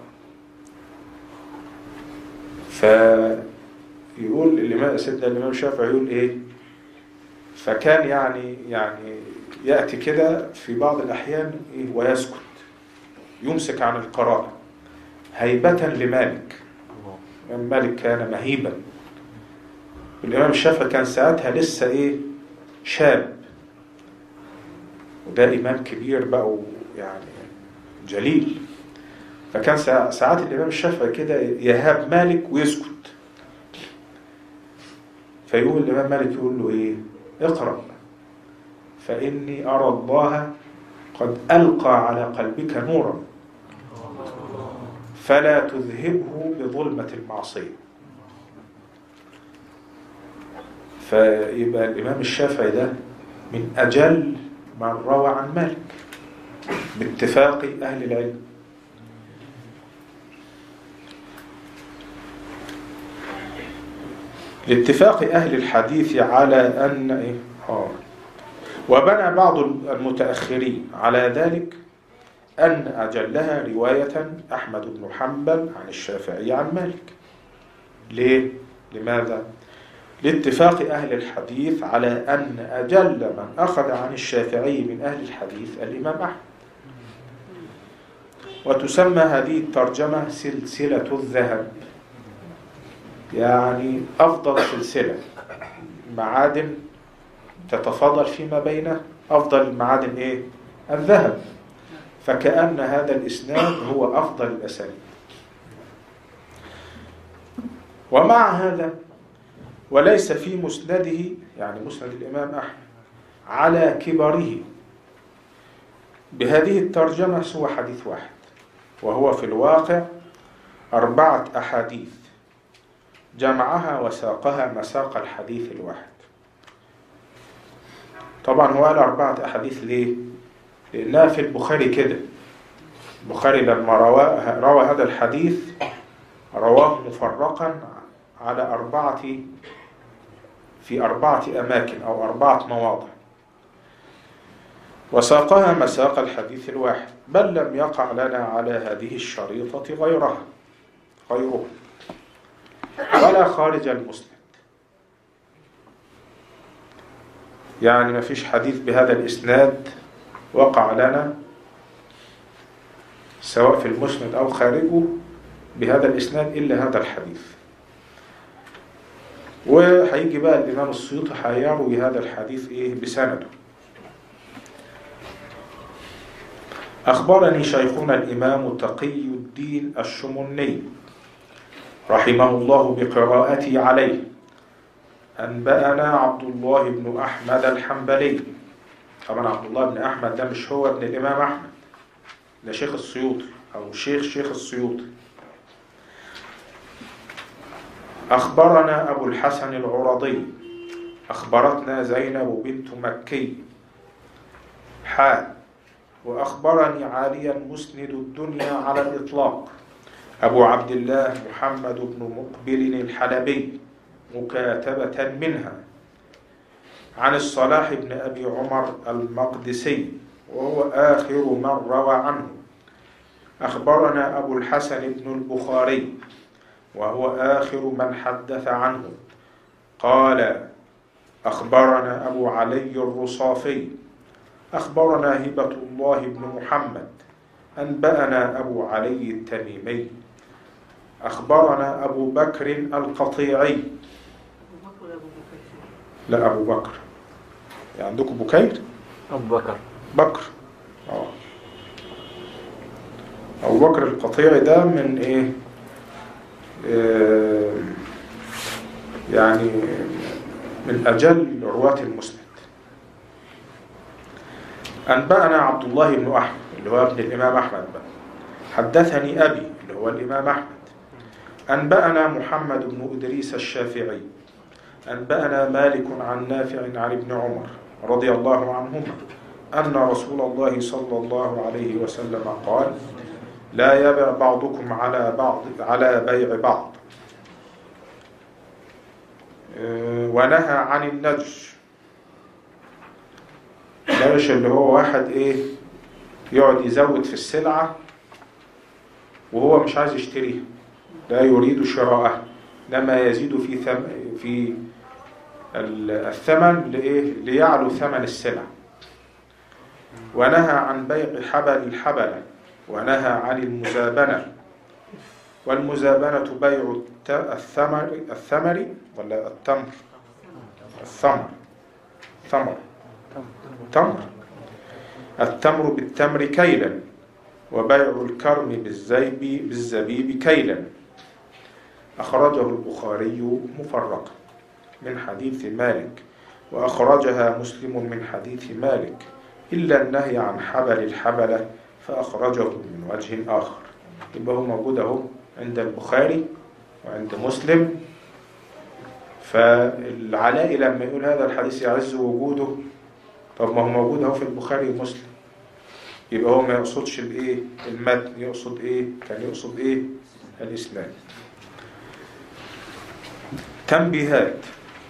فيقول الإمام سيدنا الإمام الشافعي يقول إيه فكان يعني يعني يأتي كده في بعض الأحيان إيه ويسكت يمسك عن القراءة هيبة لمالك مالك كان مهيبا الإمام الشافعي كان ساعتها لسه إيه شاب وده إمام كبير بقى يعني جليل فكان ساعات الإمام الشافعي كده يهاب مالك ويسكت فيقول الإمام مالك يقول له إيه اقرأ فإني أرى الله قد ألقى على قلبك نورا فلا تذهبه بظلمة المعصية فيبقى الإمام الشافعي ده من أجل من روى عن مالك باتفاق أهل العلم لاتفاق أهل الحديث على أن إيه؟ آه. وبنى بعض المتأخرين على ذلك أن أجلها رواية أحمد بن حنبل عن الشافعي عن مالك ليه؟ لماذا؟ لاتفاق أهل الحديث على أن أجل من أخذ عن الشافعي من أهل الحديث الإمام أحمد وتسمى هذه الترجمة سلسلة الذهب يعني أفضل سلسلة معادن تتفاضل فيما بينه أفضل المعادن إيه؟ الذهب فكأن هذا الإسناد هو أفضل الأسانيد ومع هذا وليس في مسنده يعني مسند الإمام أحمد على كبره بهذه الترجمة سوى حديث واحد وهو في الواقع أربعة أحاديث جمعها وساقها مساق الحديث الواحد طبعا هو قال أربعة أحاديث ليه؟ لأنها في البخاري كده البخاري لما روى, روى هذا الحديث رواه مفرقا على أربعة في أربعة أماكن أو أربعة مواضع وساقها مساق الحديث الواحد بل لم يقع لنا على هذه الشريطة غيرها غيره ولا خارج المسند يعني ما فيش حديث بهذا الإسناد وقع لنا سواء في المسند أو خارجه بهذا الإسناد إلا هذا الحديث وهيجي بقى الإمام السيوطي هيروي هذا الحديث إيه بسنده أخبرني شيخنا الإمام تقي الدين الشمني رحمه الله بقراءتي عليه أنبأنا عبد الله بن أحمد الحنبلي طبعا عبد الله بن أحمد ده مش هو ابن الإمام أحمد ده شيخ السيوطي أو شيخ شيخ السيوطي أخبرنا أبو الحسن العرضي أخبرتنا زينب بنت مكي حال وأخبرني عاليا مسند الدنيا على الإطلاق أبو عبد الله محمد بن مقبل الحلبي مكاتبة منها عن الصلاح بن أبي عمر المقدسي وهو آخر من روى عنه أخبرنا أبو الحسن بن البخاري وهو آخر من حدث عنه قال أخبرنا أبو علي الرصافي أخبرنا هبة الله بن محمد أنبأنا أبو علي التميمي أخبرنا أبو بكر القطيعي أبو بكر ولا أبو بكر؟ لا أبو بكر يعني عندكم بكير أبو بكر بكر اه أبو بكر القطيعي ده من إيه آه يعني من أجل رواة المسند أنبأنا عبد الله بن أحمد اللي هو ابن الإمام أحمد بقى حدثني أبي اللي هو الإمام أحمد أنبأنا محمد بن إدريس الشافعي أنبأنا مالك عن نافع عن ابن عمر رضي الله عنهما أن رسول الله صلى الله عليه وسلم قال لا يبع بعضكم على بعض على بيع بعض آه، ونهى عن النجش النجش اللي هو واحد ايه يقعد يزود في السلعة وهو مش عايز يشتريها لا يريد شراءها لما يزيد في ثم في ال- الثمن لإيه ليعلو ثمن السلع ونهى عن بيع حبل الحبلة ونهى عن المزابنة والمزابنة بيع الت- الثمر الثمر ولا التمر الثمر ثمر تمر التمر بالتمر كيلا وبيع الكرم بالزيب بالزبيب كيلا أخرجه البخاري مفرقا من حديث مالك وأخرجها مسلم من حديث مالك إلا النهي عن حبل الحبلة فأخرجه من وجه آخر يبقى هو موجود أهو عند البخاري وعند مسلم فالعلاء لما يقول هذا الحديث يعز وجوده طب ما هو موجود اهو في البخاري ومسلم يبقى هو ما يقصدش الايه المتن يقصد ايه كان يقصد ايه الاسناد تنبيهات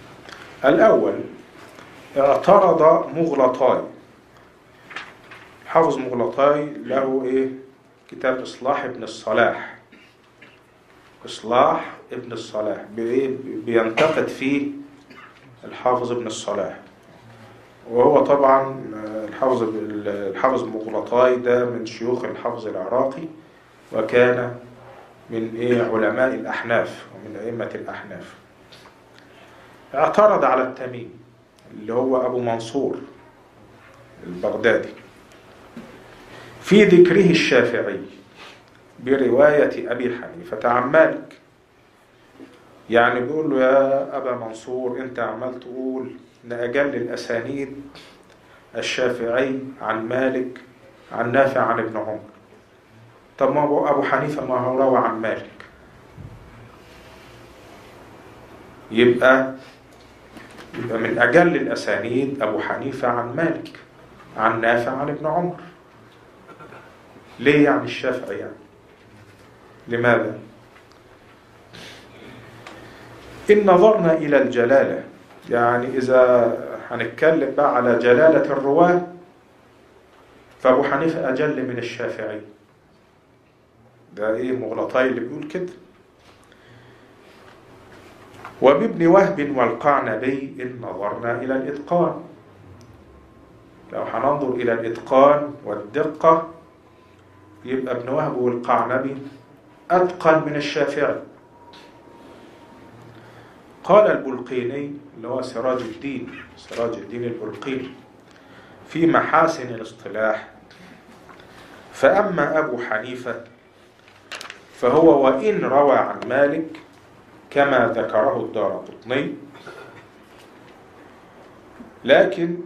الاول اعترض مغلطان حافظ مغلطاي له إيه كتاب إصلاح ابن الصلاح إصلاح ابن الصلاح بإيه؟ بينتقد فيه الحافظ ابن الصلاح وهو طبعا الحافظ الحافظ مغلطاي ده من شيوخ الحافظ العراقي وكان من ايه علماء الاحناف ومن ائمه الاحناف اعترض على التميم اللي هو ابو منصور البغدادي في ذكره الشافعي بروايه ابي حنيفه عن مالك يعني بيقول له يا ابا منصور انت عمال تقول ان اجل الاسانيد الشافعي عن مالك عن نافع عن ابن عمر طب ما أبو, أبو حنيفة ما هو روى عن مالك يبقى يبقى من أجل الأسانيد أبو حنيفة عن مالك عن نافع عن ابن عمر ليه يعني الشافعي يعني لماذا إن نظرنا إلى الجلالة يعني إذا هنتكلم بقى على جلالة الرواة فأبو حنيفة أجل من الشافعي ده إيه مغلطاي اللي بيقول كده وبابن وهب والقعنبي إن نظرنا إلى الإتقان لو هننظر إلى الإتقان والدقة يبقى ابن وهب والقعنبي أتقن من الشافعي قال البلقيني اللي هو سراج الدين سراج الدين البلقيني في محاسن الاصطلاح فأما أبو حنيفة فهو وإن روى عن مالك كما ذكره الدار قطني لكن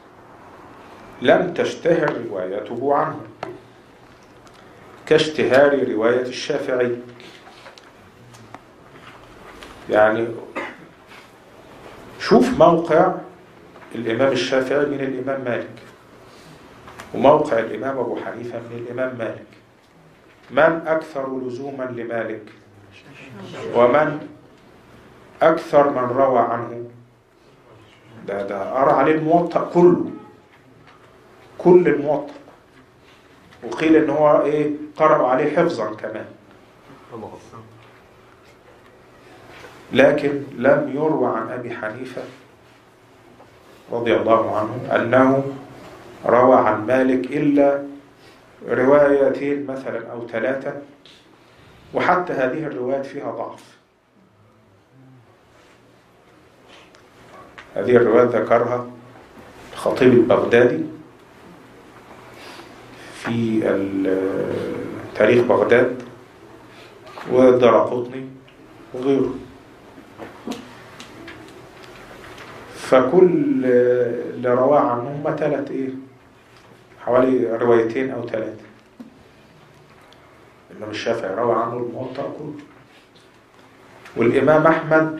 لم تشتهر روايته عنه كاشتهار رواية الشافعي يعني شوف موقع الإمام الشافعي من الإمام مالك وموقع الإمام أبو حنيفة من الإمام مالك من أكثر لزوما لمالك ومن أكثر من روى عنه ده ده أرى عليه الموطأ كله كل الموطأ وقيل إن هو إيه قرأوا عليه حفظا كمان لكن لم يروى عن أبي حنيفة رضي الله عنه أنه روى عن مالك إلا روايتين مثلا أو ثلاثة وحتى هذه الروايات فيها ضعف هذه الروايات ذكرها الخطيب البغدادي في تاريخ بغداد والدرقطني وغيره فكل اللي رواه عنهم هم ثلاث ايه حوالي روايتين او ثلاثة الإمام الشافعي روى عنه الموطأ كله والإمام أحمد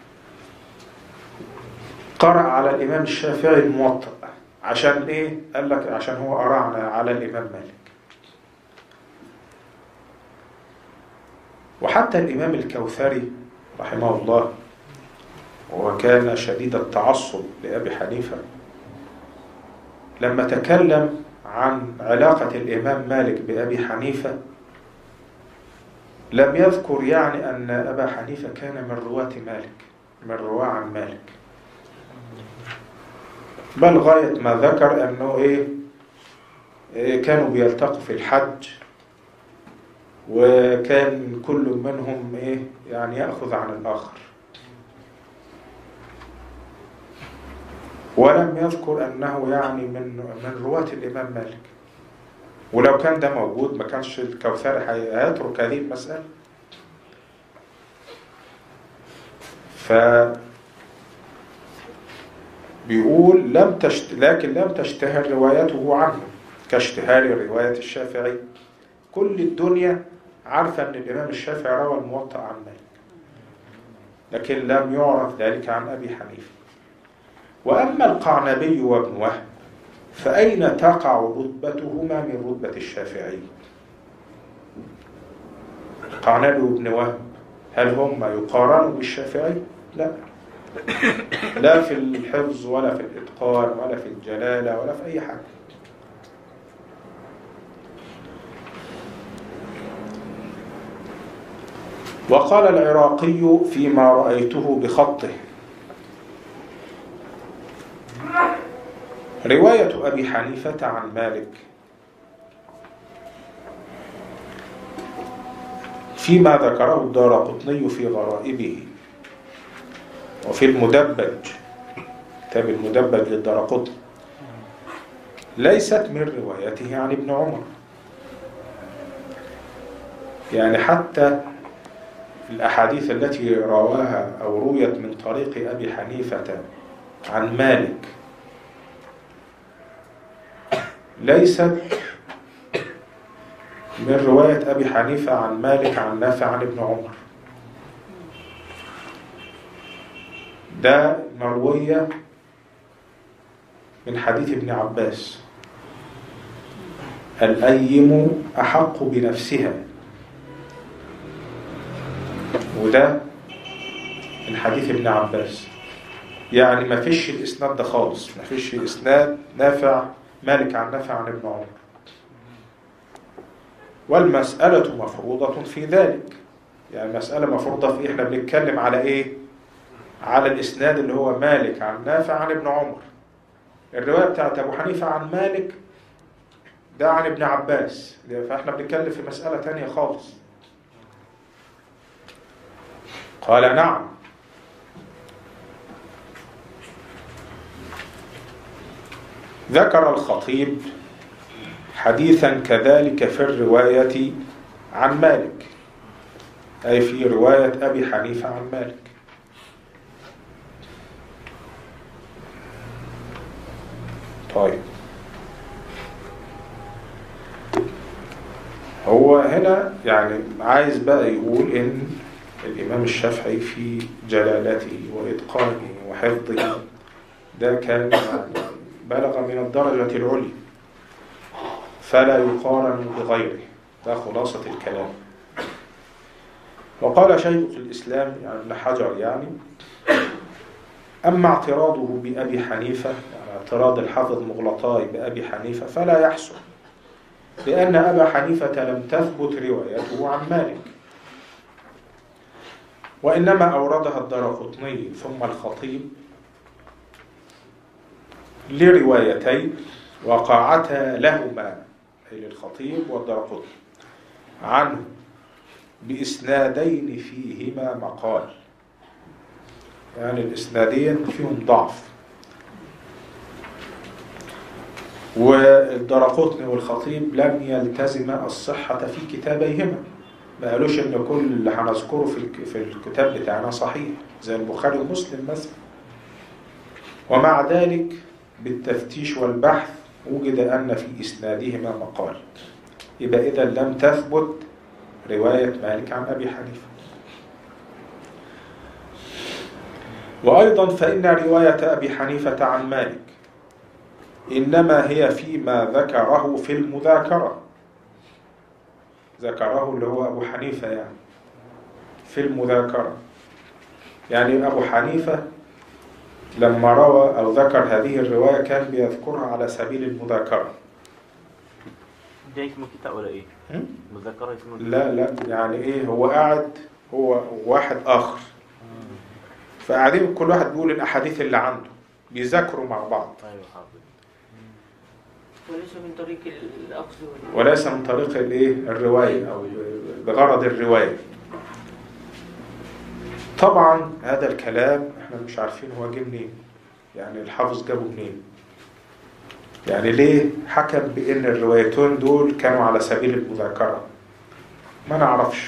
قرأ على الإمام الشافعي الموطأ عشان إيه؟ قال لك عشان هو قرأ على الإمام مالك وحتى الإمام الكوثري رحمه الله وكان شديد التعصب لأبي حنيفة لما تكلم عن علاقة الإمام مالك بأبي حنيفة لم يذكر يعني أن أبا حنيفة كان من رواة مالك من رواة عن مالك بل غاية ما ذكر أنه إيه, إيه كانوا بيلتقوا في الحج وكان كل منهم إيه يعني يأخذ عن الآخر ولم يذكر أنه يعني من من رواة الإمام مالك ولو كان ده موجود ما كانش الكوثري هيترك هذه المسألة ف بيقول لم تشت... لكن لم تشتهر روايته عنه كاشتهار رواية الشافعي كل الدنيا عارفة أن الإمام الشافعي روى الموطأ عن مالك لكن لم يعرف ذلك عن أبي حنيفة وأما القعنبي وابن وهب فأين تقع رتبتهما من رتبة الشافعي القعنبي وابن وهب هل هم يقارنوا بالشافعي لا لا في الحفظ ولا في الإتقان ولا في الجلالة ولا في أي حاجة وقال العراقي فيما رأيته بخطه رواية أبي حنيفة عن مالك فيما ذكره الدار قطني في غرائبه وفي المدبج كتاب المدبج للدار قطن ليست من روايته عن ابن عمر يعني حتى الأحاديث التي رواها أو رويت من طريق أبي حنيفة عن مالك ليست من رواية أبي حنيفة عن مالك عن نافع عن ابن عمر ده مروية من حديث ابن عباس الأيم أحق بنفسها وده من حديث ابن عباس يعني ما فيش الإسناد ده خالص ما فيش إسناد نافع مالك عن نافع عن ابن عمر والمسألة مفروضة في ذلك يعني المسألة مفروضة في إحنا بنتكلم على إيه على الإسناد اللي هو مالك عن نافع عن ابن عمر الرواية بتاعت أبو حنيفة عن مالك ده عن ابن عباس فإحنا بنتكلم في مسألة تانية خالص قال نعم ذكر الخطيب حديثا كذلك في الرواية عن مالك أي في رواية أبي حنيفة عن مالك طيب هو هنا يعني عايز بقى يقول إن الإمام الشافعي في جلالته وإتقانه وحفظه ده كان يعني بلغ من الدرجة العليا فلا يقارن بغيره ده خلاصة الكلام وقال شيخ الإسلام يعني ابن حجر يعني أما اعتراضه بأبي حنيفة يعني اعتراض الحافظ مغلطاي بأبي حنيفة فلا يحسن لأن أبا حنيفة لم تثبت روايته عن مالك وإنما أوردها الدرقطني ثم الخطيب لروايتين وقعتا لهما أي للخطيب والدرقطني عنه بإسنادين فيهما مقال يعني الإسنادين فيهم ضعف والدرقطني والخطيب لم يلتزم الصحة في كتابيهما ما قالوش ان كل اللي هنذكره في في الكتاب بتاعنا صحيح زي البخاري ومسلم مثلا ومع ذلك بالتفتيش والبحث وجد ان في اسنادهما مقال يبقى اذا لم تثبت روايه مالك عن ابي حنيفه وايضا فان روايه ابي حنيفه عن مالك انما هي فيما ذكره في المذاكره ذكره اللي هو أبو حنيفة يعني في المذاكرة يعني أبو حنيفة لما روى أو ذكر هذه الرواية كان بيذكرها على سبيل المذاكرة ده اسمه كتاب ولا ايه؟ هم؟ مذكرة اسمه لا لا يعني إيه هو قاعد هو واحد آخر فقاعدين كل واحد بيقول الأحاديث اللي عنده بيذاكروا مع بعض ايوه حاضر وليس من طريق الأخذ وال- وليس من طريق الايه الروايه او بغرض الروايه طبعا هذا الكلام احنا مش عارفين هو جه منين يعني الحافظ جابه منين يعني ليه حكم بان الروايتين دول كانوا على سبيل المذاكره ما نعرفش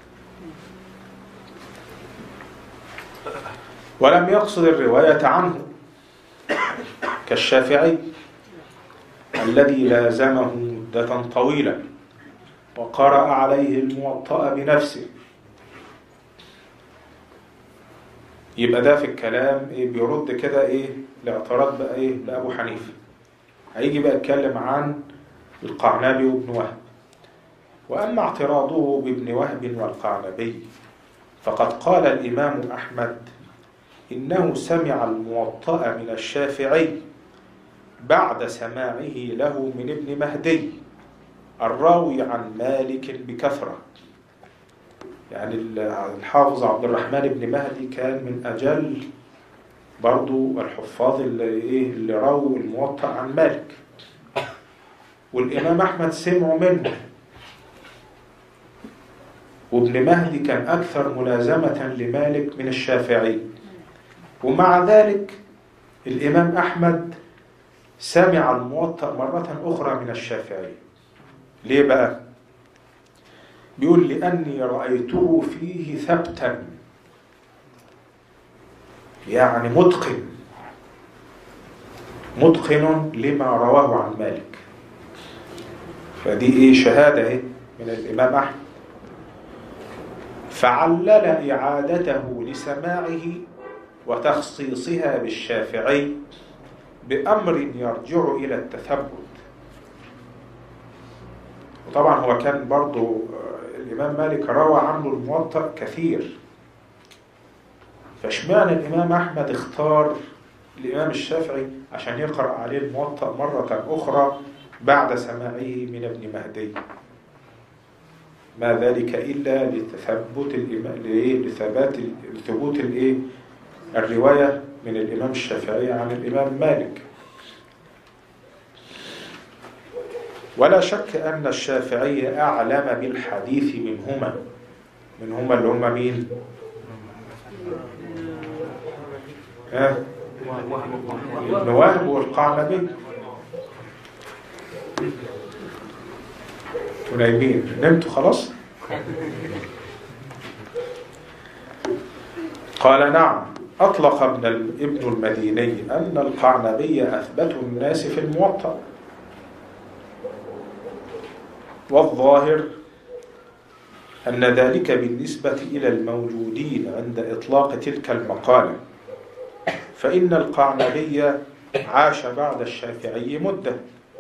ولم يقصد الروايه عنه كالشافعي الذي لازمه مدة طويلة وقرأ عليه الموطأ بنفسه يبقى ده في الكلام إيه بيرد كده ايه الاعتراض بقى ايه بأبو حنيفة هيجي بقى يتكلم عن القعنبي وابن وهب وأما اعتراضه بابن وهب والقعنبي فقد قال الإمام أحمد إنه سمع الموطأ من الشافعي بعد سماعه له من ابن مهدي الراوي عن مالك بكثرة يعني الحافظ عبد الرحمن بن مهدي كان من أجل برضو الحفاظ اللي, إيه اللي رووا الموطأ عن مالك والإمام أحمد سمعوا منه وابن مهدي كان أكثر ملازمة لمالك من الشافعي ومع ذلك الإمام أحمد سمع الموطأ مرة أخرى من الشافعي ليه بقى؟ بيقول لأني رأيته فيه ثبتا يعني متقن متقن لما رواه عن مالك فدي ايه شهادة ايه من الإمام أحمد فعلل إعادته لسماعه وتخصيصها بالشافعي بأمر يرجع إلى التثبت وطبعا هو كان برضو الإمام مالك روى عنه الموطأ كثير فاشمعنى الإمام أحمد اختار الإمام الشافعي عشان يقرأ عليه الموطأ مرة أخرى بعد سماعه من ابن مهدي ما ذلك إلا لتثبت الإمام لثبات ثبوت الإيه الرواية من الإمام الشافعي عن الإمام مالك ولا شك أن الشافعي أعلم بالحديث منهما منهما اللي هم مين ها ابن وهب والقعنبي نايمين نمتوا خلاص قال نعم أطلق ابن ابن المديني أن القعنبي أثبت الناس في الموطأ والظاهر أن ذلك بالنسبة إلى الموجودين عند إطلاق تلك المقالة فإن القعنبي عاش بعد الشافعي مدة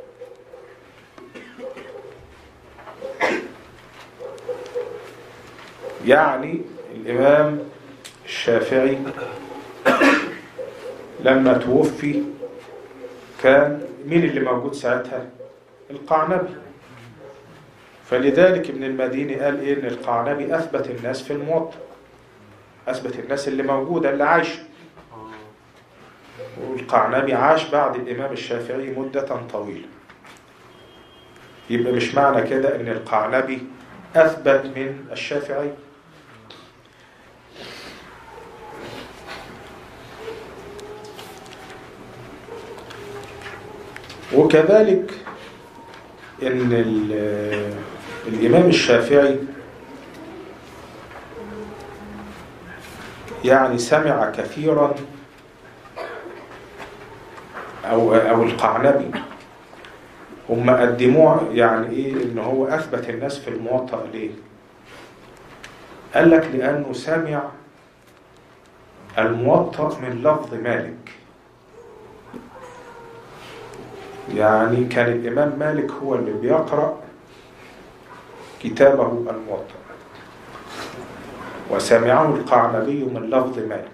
يعني الإمام الشافعي لما توفي كان مين اللي موجود ساعتها القعنبي فلذلك ابن المديني قال إيه إن القعنبي أثبت الناس في الموطأ أثبت الناس اللي موجودة اللي عايشة والقعنبي عاش بعد الإمام الشافعي مدة طويلة يبقى مش معنى كده إن القعنبي أثبت من الشافعي وكذلك ان الامام الشافعي يعني سمع كثيرا او او القعنبي هم قدموه يعني ايه ان هو اثبت الناس في الموطأ ليه قال لك لانه سمع الموطأ من لفظ مالك يعني كان الإمام مالك هو اللي بيقرأ كتابه الموطأ وسمعه القعنبي من لفظ مالك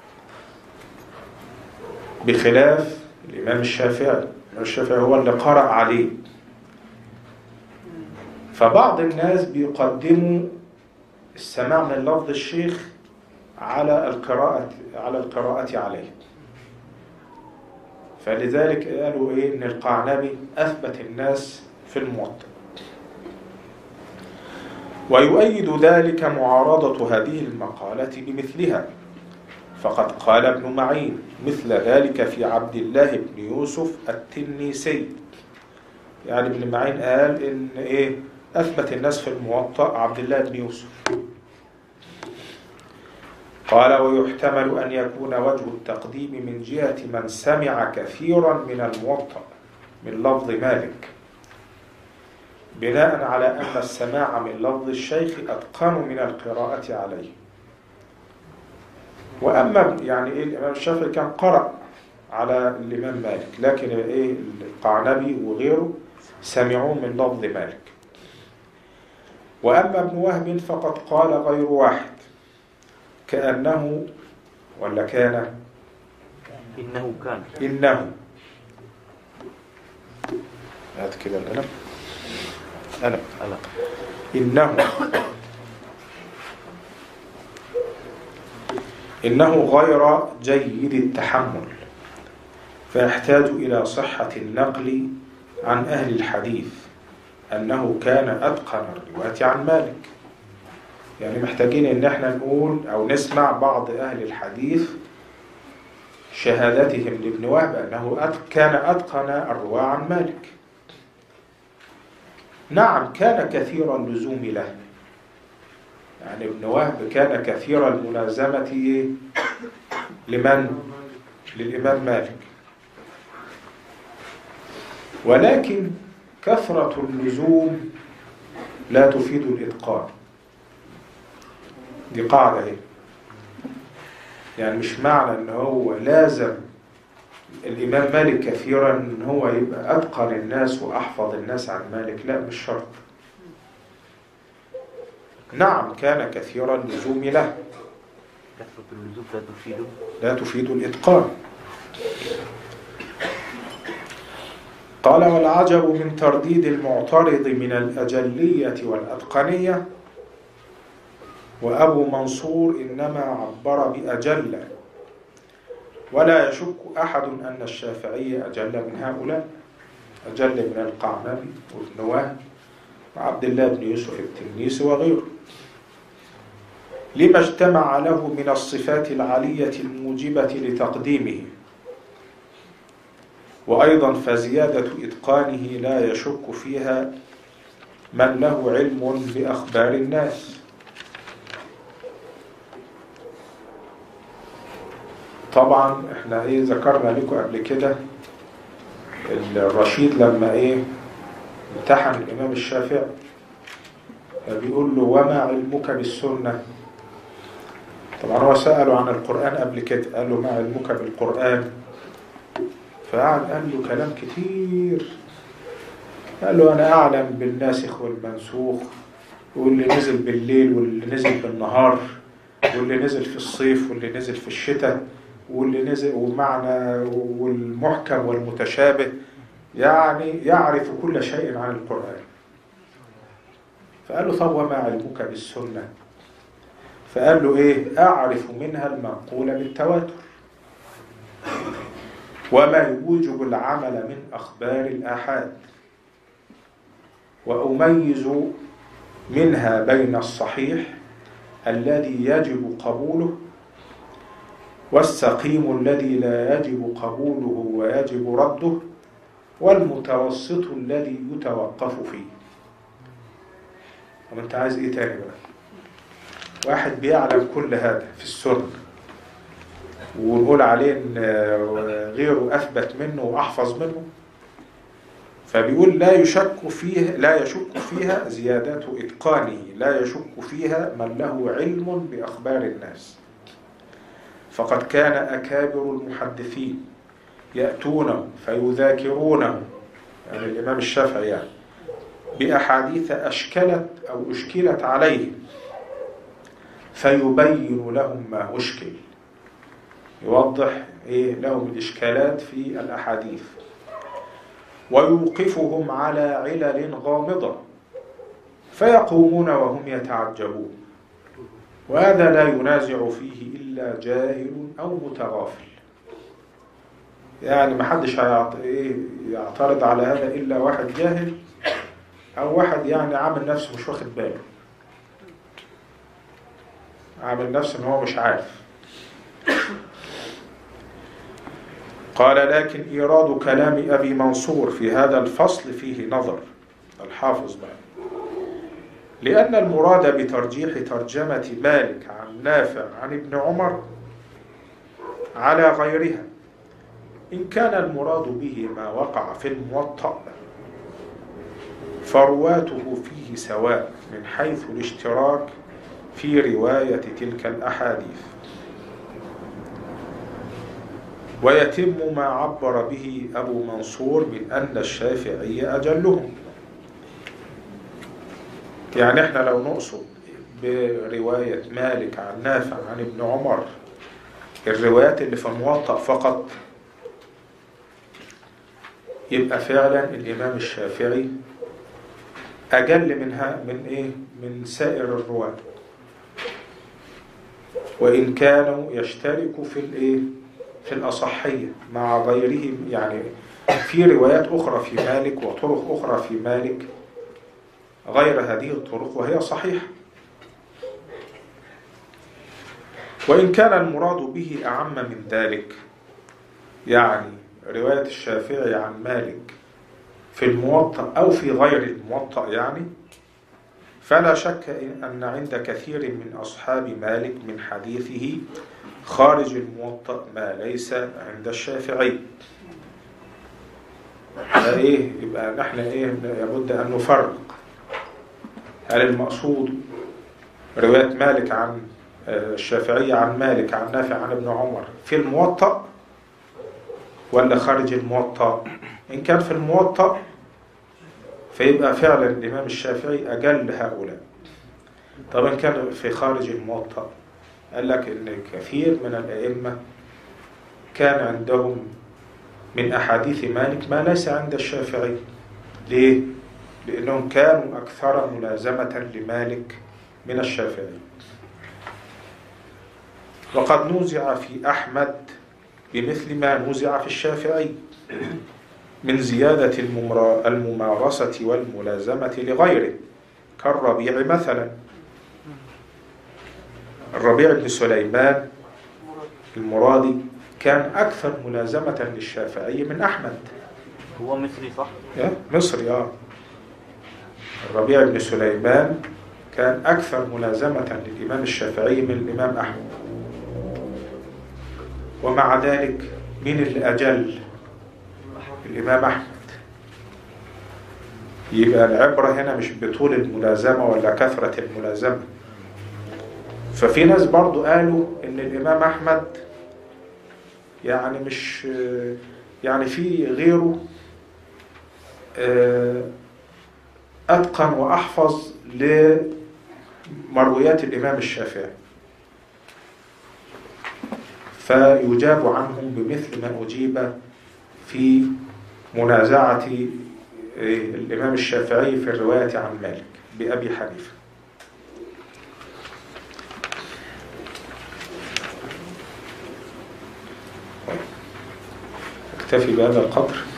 بخلاف الإمام الشافعي الإمام الشافعي هو اللي قرأ عليه فبعض الناس بيقدموا السماع من لفظ الشيخ على القراءة على القراءة عليه فلذلك قالوا ايه ان القعنبي اثبت الناس في الموطأ ويؤيد ذلك معارضة هذه المقالة بمثلها فقد قال ابن معين مثل ذلك في عبد الله بن يوسف التنيسي يعني ابن معين قال ان ايه اثبت الناس في الموطأ عبد الله بن يوسف قال ويحتمل أن يكون وجه التقديم من جهة من سمع كثيرا من الموطأ من لفظ مالك بناء على أن السماع من لفظ الشيخ أتقن من القراءة عليه وأما يعني إيه الإمام الشافعي كان قرأ على الإمام مالك لكن إيه القعنبي وغيره سمعوا من لفظ مالك وأما ابن وهب فقد قال غير واحد كأنه ولا كان إنه كان إنه هات كده القلم أنا ألا إنه إنه غير جيد التحمل فيحتاج إلى صحة النقل عن أهل الحديث أنه كان أتقن الرواية عن مالك يعني محتاجين إن احنا نقول أو نسمع بعض أهل الحديث شهادتهم لابن وهب أنه أت- كان أتقن الرواة عن مالك نعم كان كثير اللزوم له يعني ابن وهب كان كثير الملازمة لمن؟ للإمام مالك ولكن كثرة اللزوم لا تفيد الإتقان دي قاعدة ايه يعني مش معنى ان هو لازم الإمام مالك كثيرا ان هو يبقى أتقن الناس وأحفظ الناس عن مالك لا مش شرط نعم كان كثير اللزوم له كثرة اللزوم لا تفيد لا تفيد الإتقان قال والعجب من ترديد المعترض من الأجلية والأتقنية وأبو منصور إنما عبر بأجل ولا يشك أحد أن الشافعي أجل من هؤلاء أجل من القعنبي وابن وهب وعبد الله بن يوسف التنيسي وغيره لما اجتمع له من الصفات العالية الموجبة لتقديمه وأيضا فزيادة إتقانه لا يشك فيها من له علم بأخبار الناس طبعا احنا ايه ذكرنا لكم قبل كده الرشيد لما ايه امتحن الامام الشافعي فبيقول له وما علمك بالسنه طبعا هو سأله عن القرآن قبل كده قال له ما علمك بالقرآن فقعد قال له كلام كتير قال له أنا أعلم بالناسخ والمنسوخ واللي نزل بالليل واللي نزل بالنهار واللي نزل في الصيف واللي نزل في الشتاء واللي نزل ومعنى والمحكم والمتشابه يعني يعرف كل شيء عن القرآن فقال له طب وما علمك بالسنة فقال له ايه اعرف منها المنقول بالتواتر وما يوجب العمل من اخبار الاحاد واميز منها بين الصحيح الذي يجب قبوله والسقيم الذي لا يجب قبوله ويجب رده والمتوسط الذي يتوقف فيه طب انت عايز ايه تاني بقى واحد بيعلم كل هذا في السنة ونقول عليه ان غيره اثبت منه واحفظ منه فبيقول لا يشك فيه لا يشك فيها زيادة اتقانه لا يشك فيها من له علم باخبار الناس فقد كان اكابر المحدثين ياتونه فيذاكرونه يعني الامام الشافعي يعني باحاديث اشكلت او اشكلت عليهم فيبين لهم ما أشكل يوضح إيه لهم الإشكالات في الأحاديث ويوقفهم على علل غامضة فيقومون وهم يتعجبون وهذا لا ينازع فيه إلا جاهل أو متغافل يعني ما حدش هيعط- إيه يعترض على هذا إلا واحد جاهل أو واحد يعني عامل نفسه مش واخد باله عامل نفسه ان هو مش عارف قال لكن إيراد كلام أبي منصور في هذا الفصل فيه نظر الحافظ بقى لأن المراد بترجيح ترجمة مالك عن نافع عن ابن عمر على غيرها إن كان المراد به ما وقع في الموطأ فرواته فيه سواء من حيث الاشتراك في رواية تلك الأحاديث ويتم ما عبر به أبو منصور من أن الشافعي أجلهم يعني احنا لو نقصد برواية مالك عن نافع عن ابن عمر الروايات اللي في الموطأ فقط يبقى فعلا الإمام الشافعي أجل منها من إيه؟ من سائر الرواة وإن كانوا يشتركوا في الإيه في الأصحية مع غيرهم يعني في روايات أخرى في مالك وطرق أخرى في مالك غير هذه الطرق وهي صحيحة وإن كان المراد به أعم من ذلك يعني رواية الشافعي عن مالك في الموطأ أو في غير الموطأ يعني فلا شك أن عند كثير من أصحاب مالك من حديثه خارج الموطأ ما ليس عند الشافعي إيه يبقى نحن إيه لابد أن نفرق هل المقصود رواية مالك عن الشافعي عن مالك عن نافع عن ابن عمر في الموطأ ولا خارج الموطأ إن كان في الموطأ فيبقى فعلا الإمام الشافعي أجل هؤلاء طبعا كان في خارج الموطأ قال لك إن كثير من الأئمة كان عندهم من أحاديث مالك ما ليس عند الشافعي ليه؟ لأنهم كانوا أكثر ملازمة لمالك من الشافعي وقد نوزع في أحمد بمثل ما نوزع في الشافعي من زيادة الممارسة والملازمة لغيره كالربيع مثلا الربيع بن سليمان المرادي كان أكثر ملازمة للشافعي من أحمد هو مصري صح؟ مصري آه الربيع بن سليمان كان أكثر ملازمة للإمام الشافعي من الإمام أحمد ومع ذلك من اللي أجل الإمام أحمد يبقى العبرة هنا مش بطول الملازمة ولا كثرة الملازمة ففي ناس برضو قالوا إن الإمام أحمد يعني مش يعني في غيره أتقن وأحفظ لمرويات الإمام الشافعي فيجاب عنهم بمثل ما أجيب في منازعة الإمام الشافعي في الرواية عن مالك بأبي حنيفة اكتفي بهذا القدر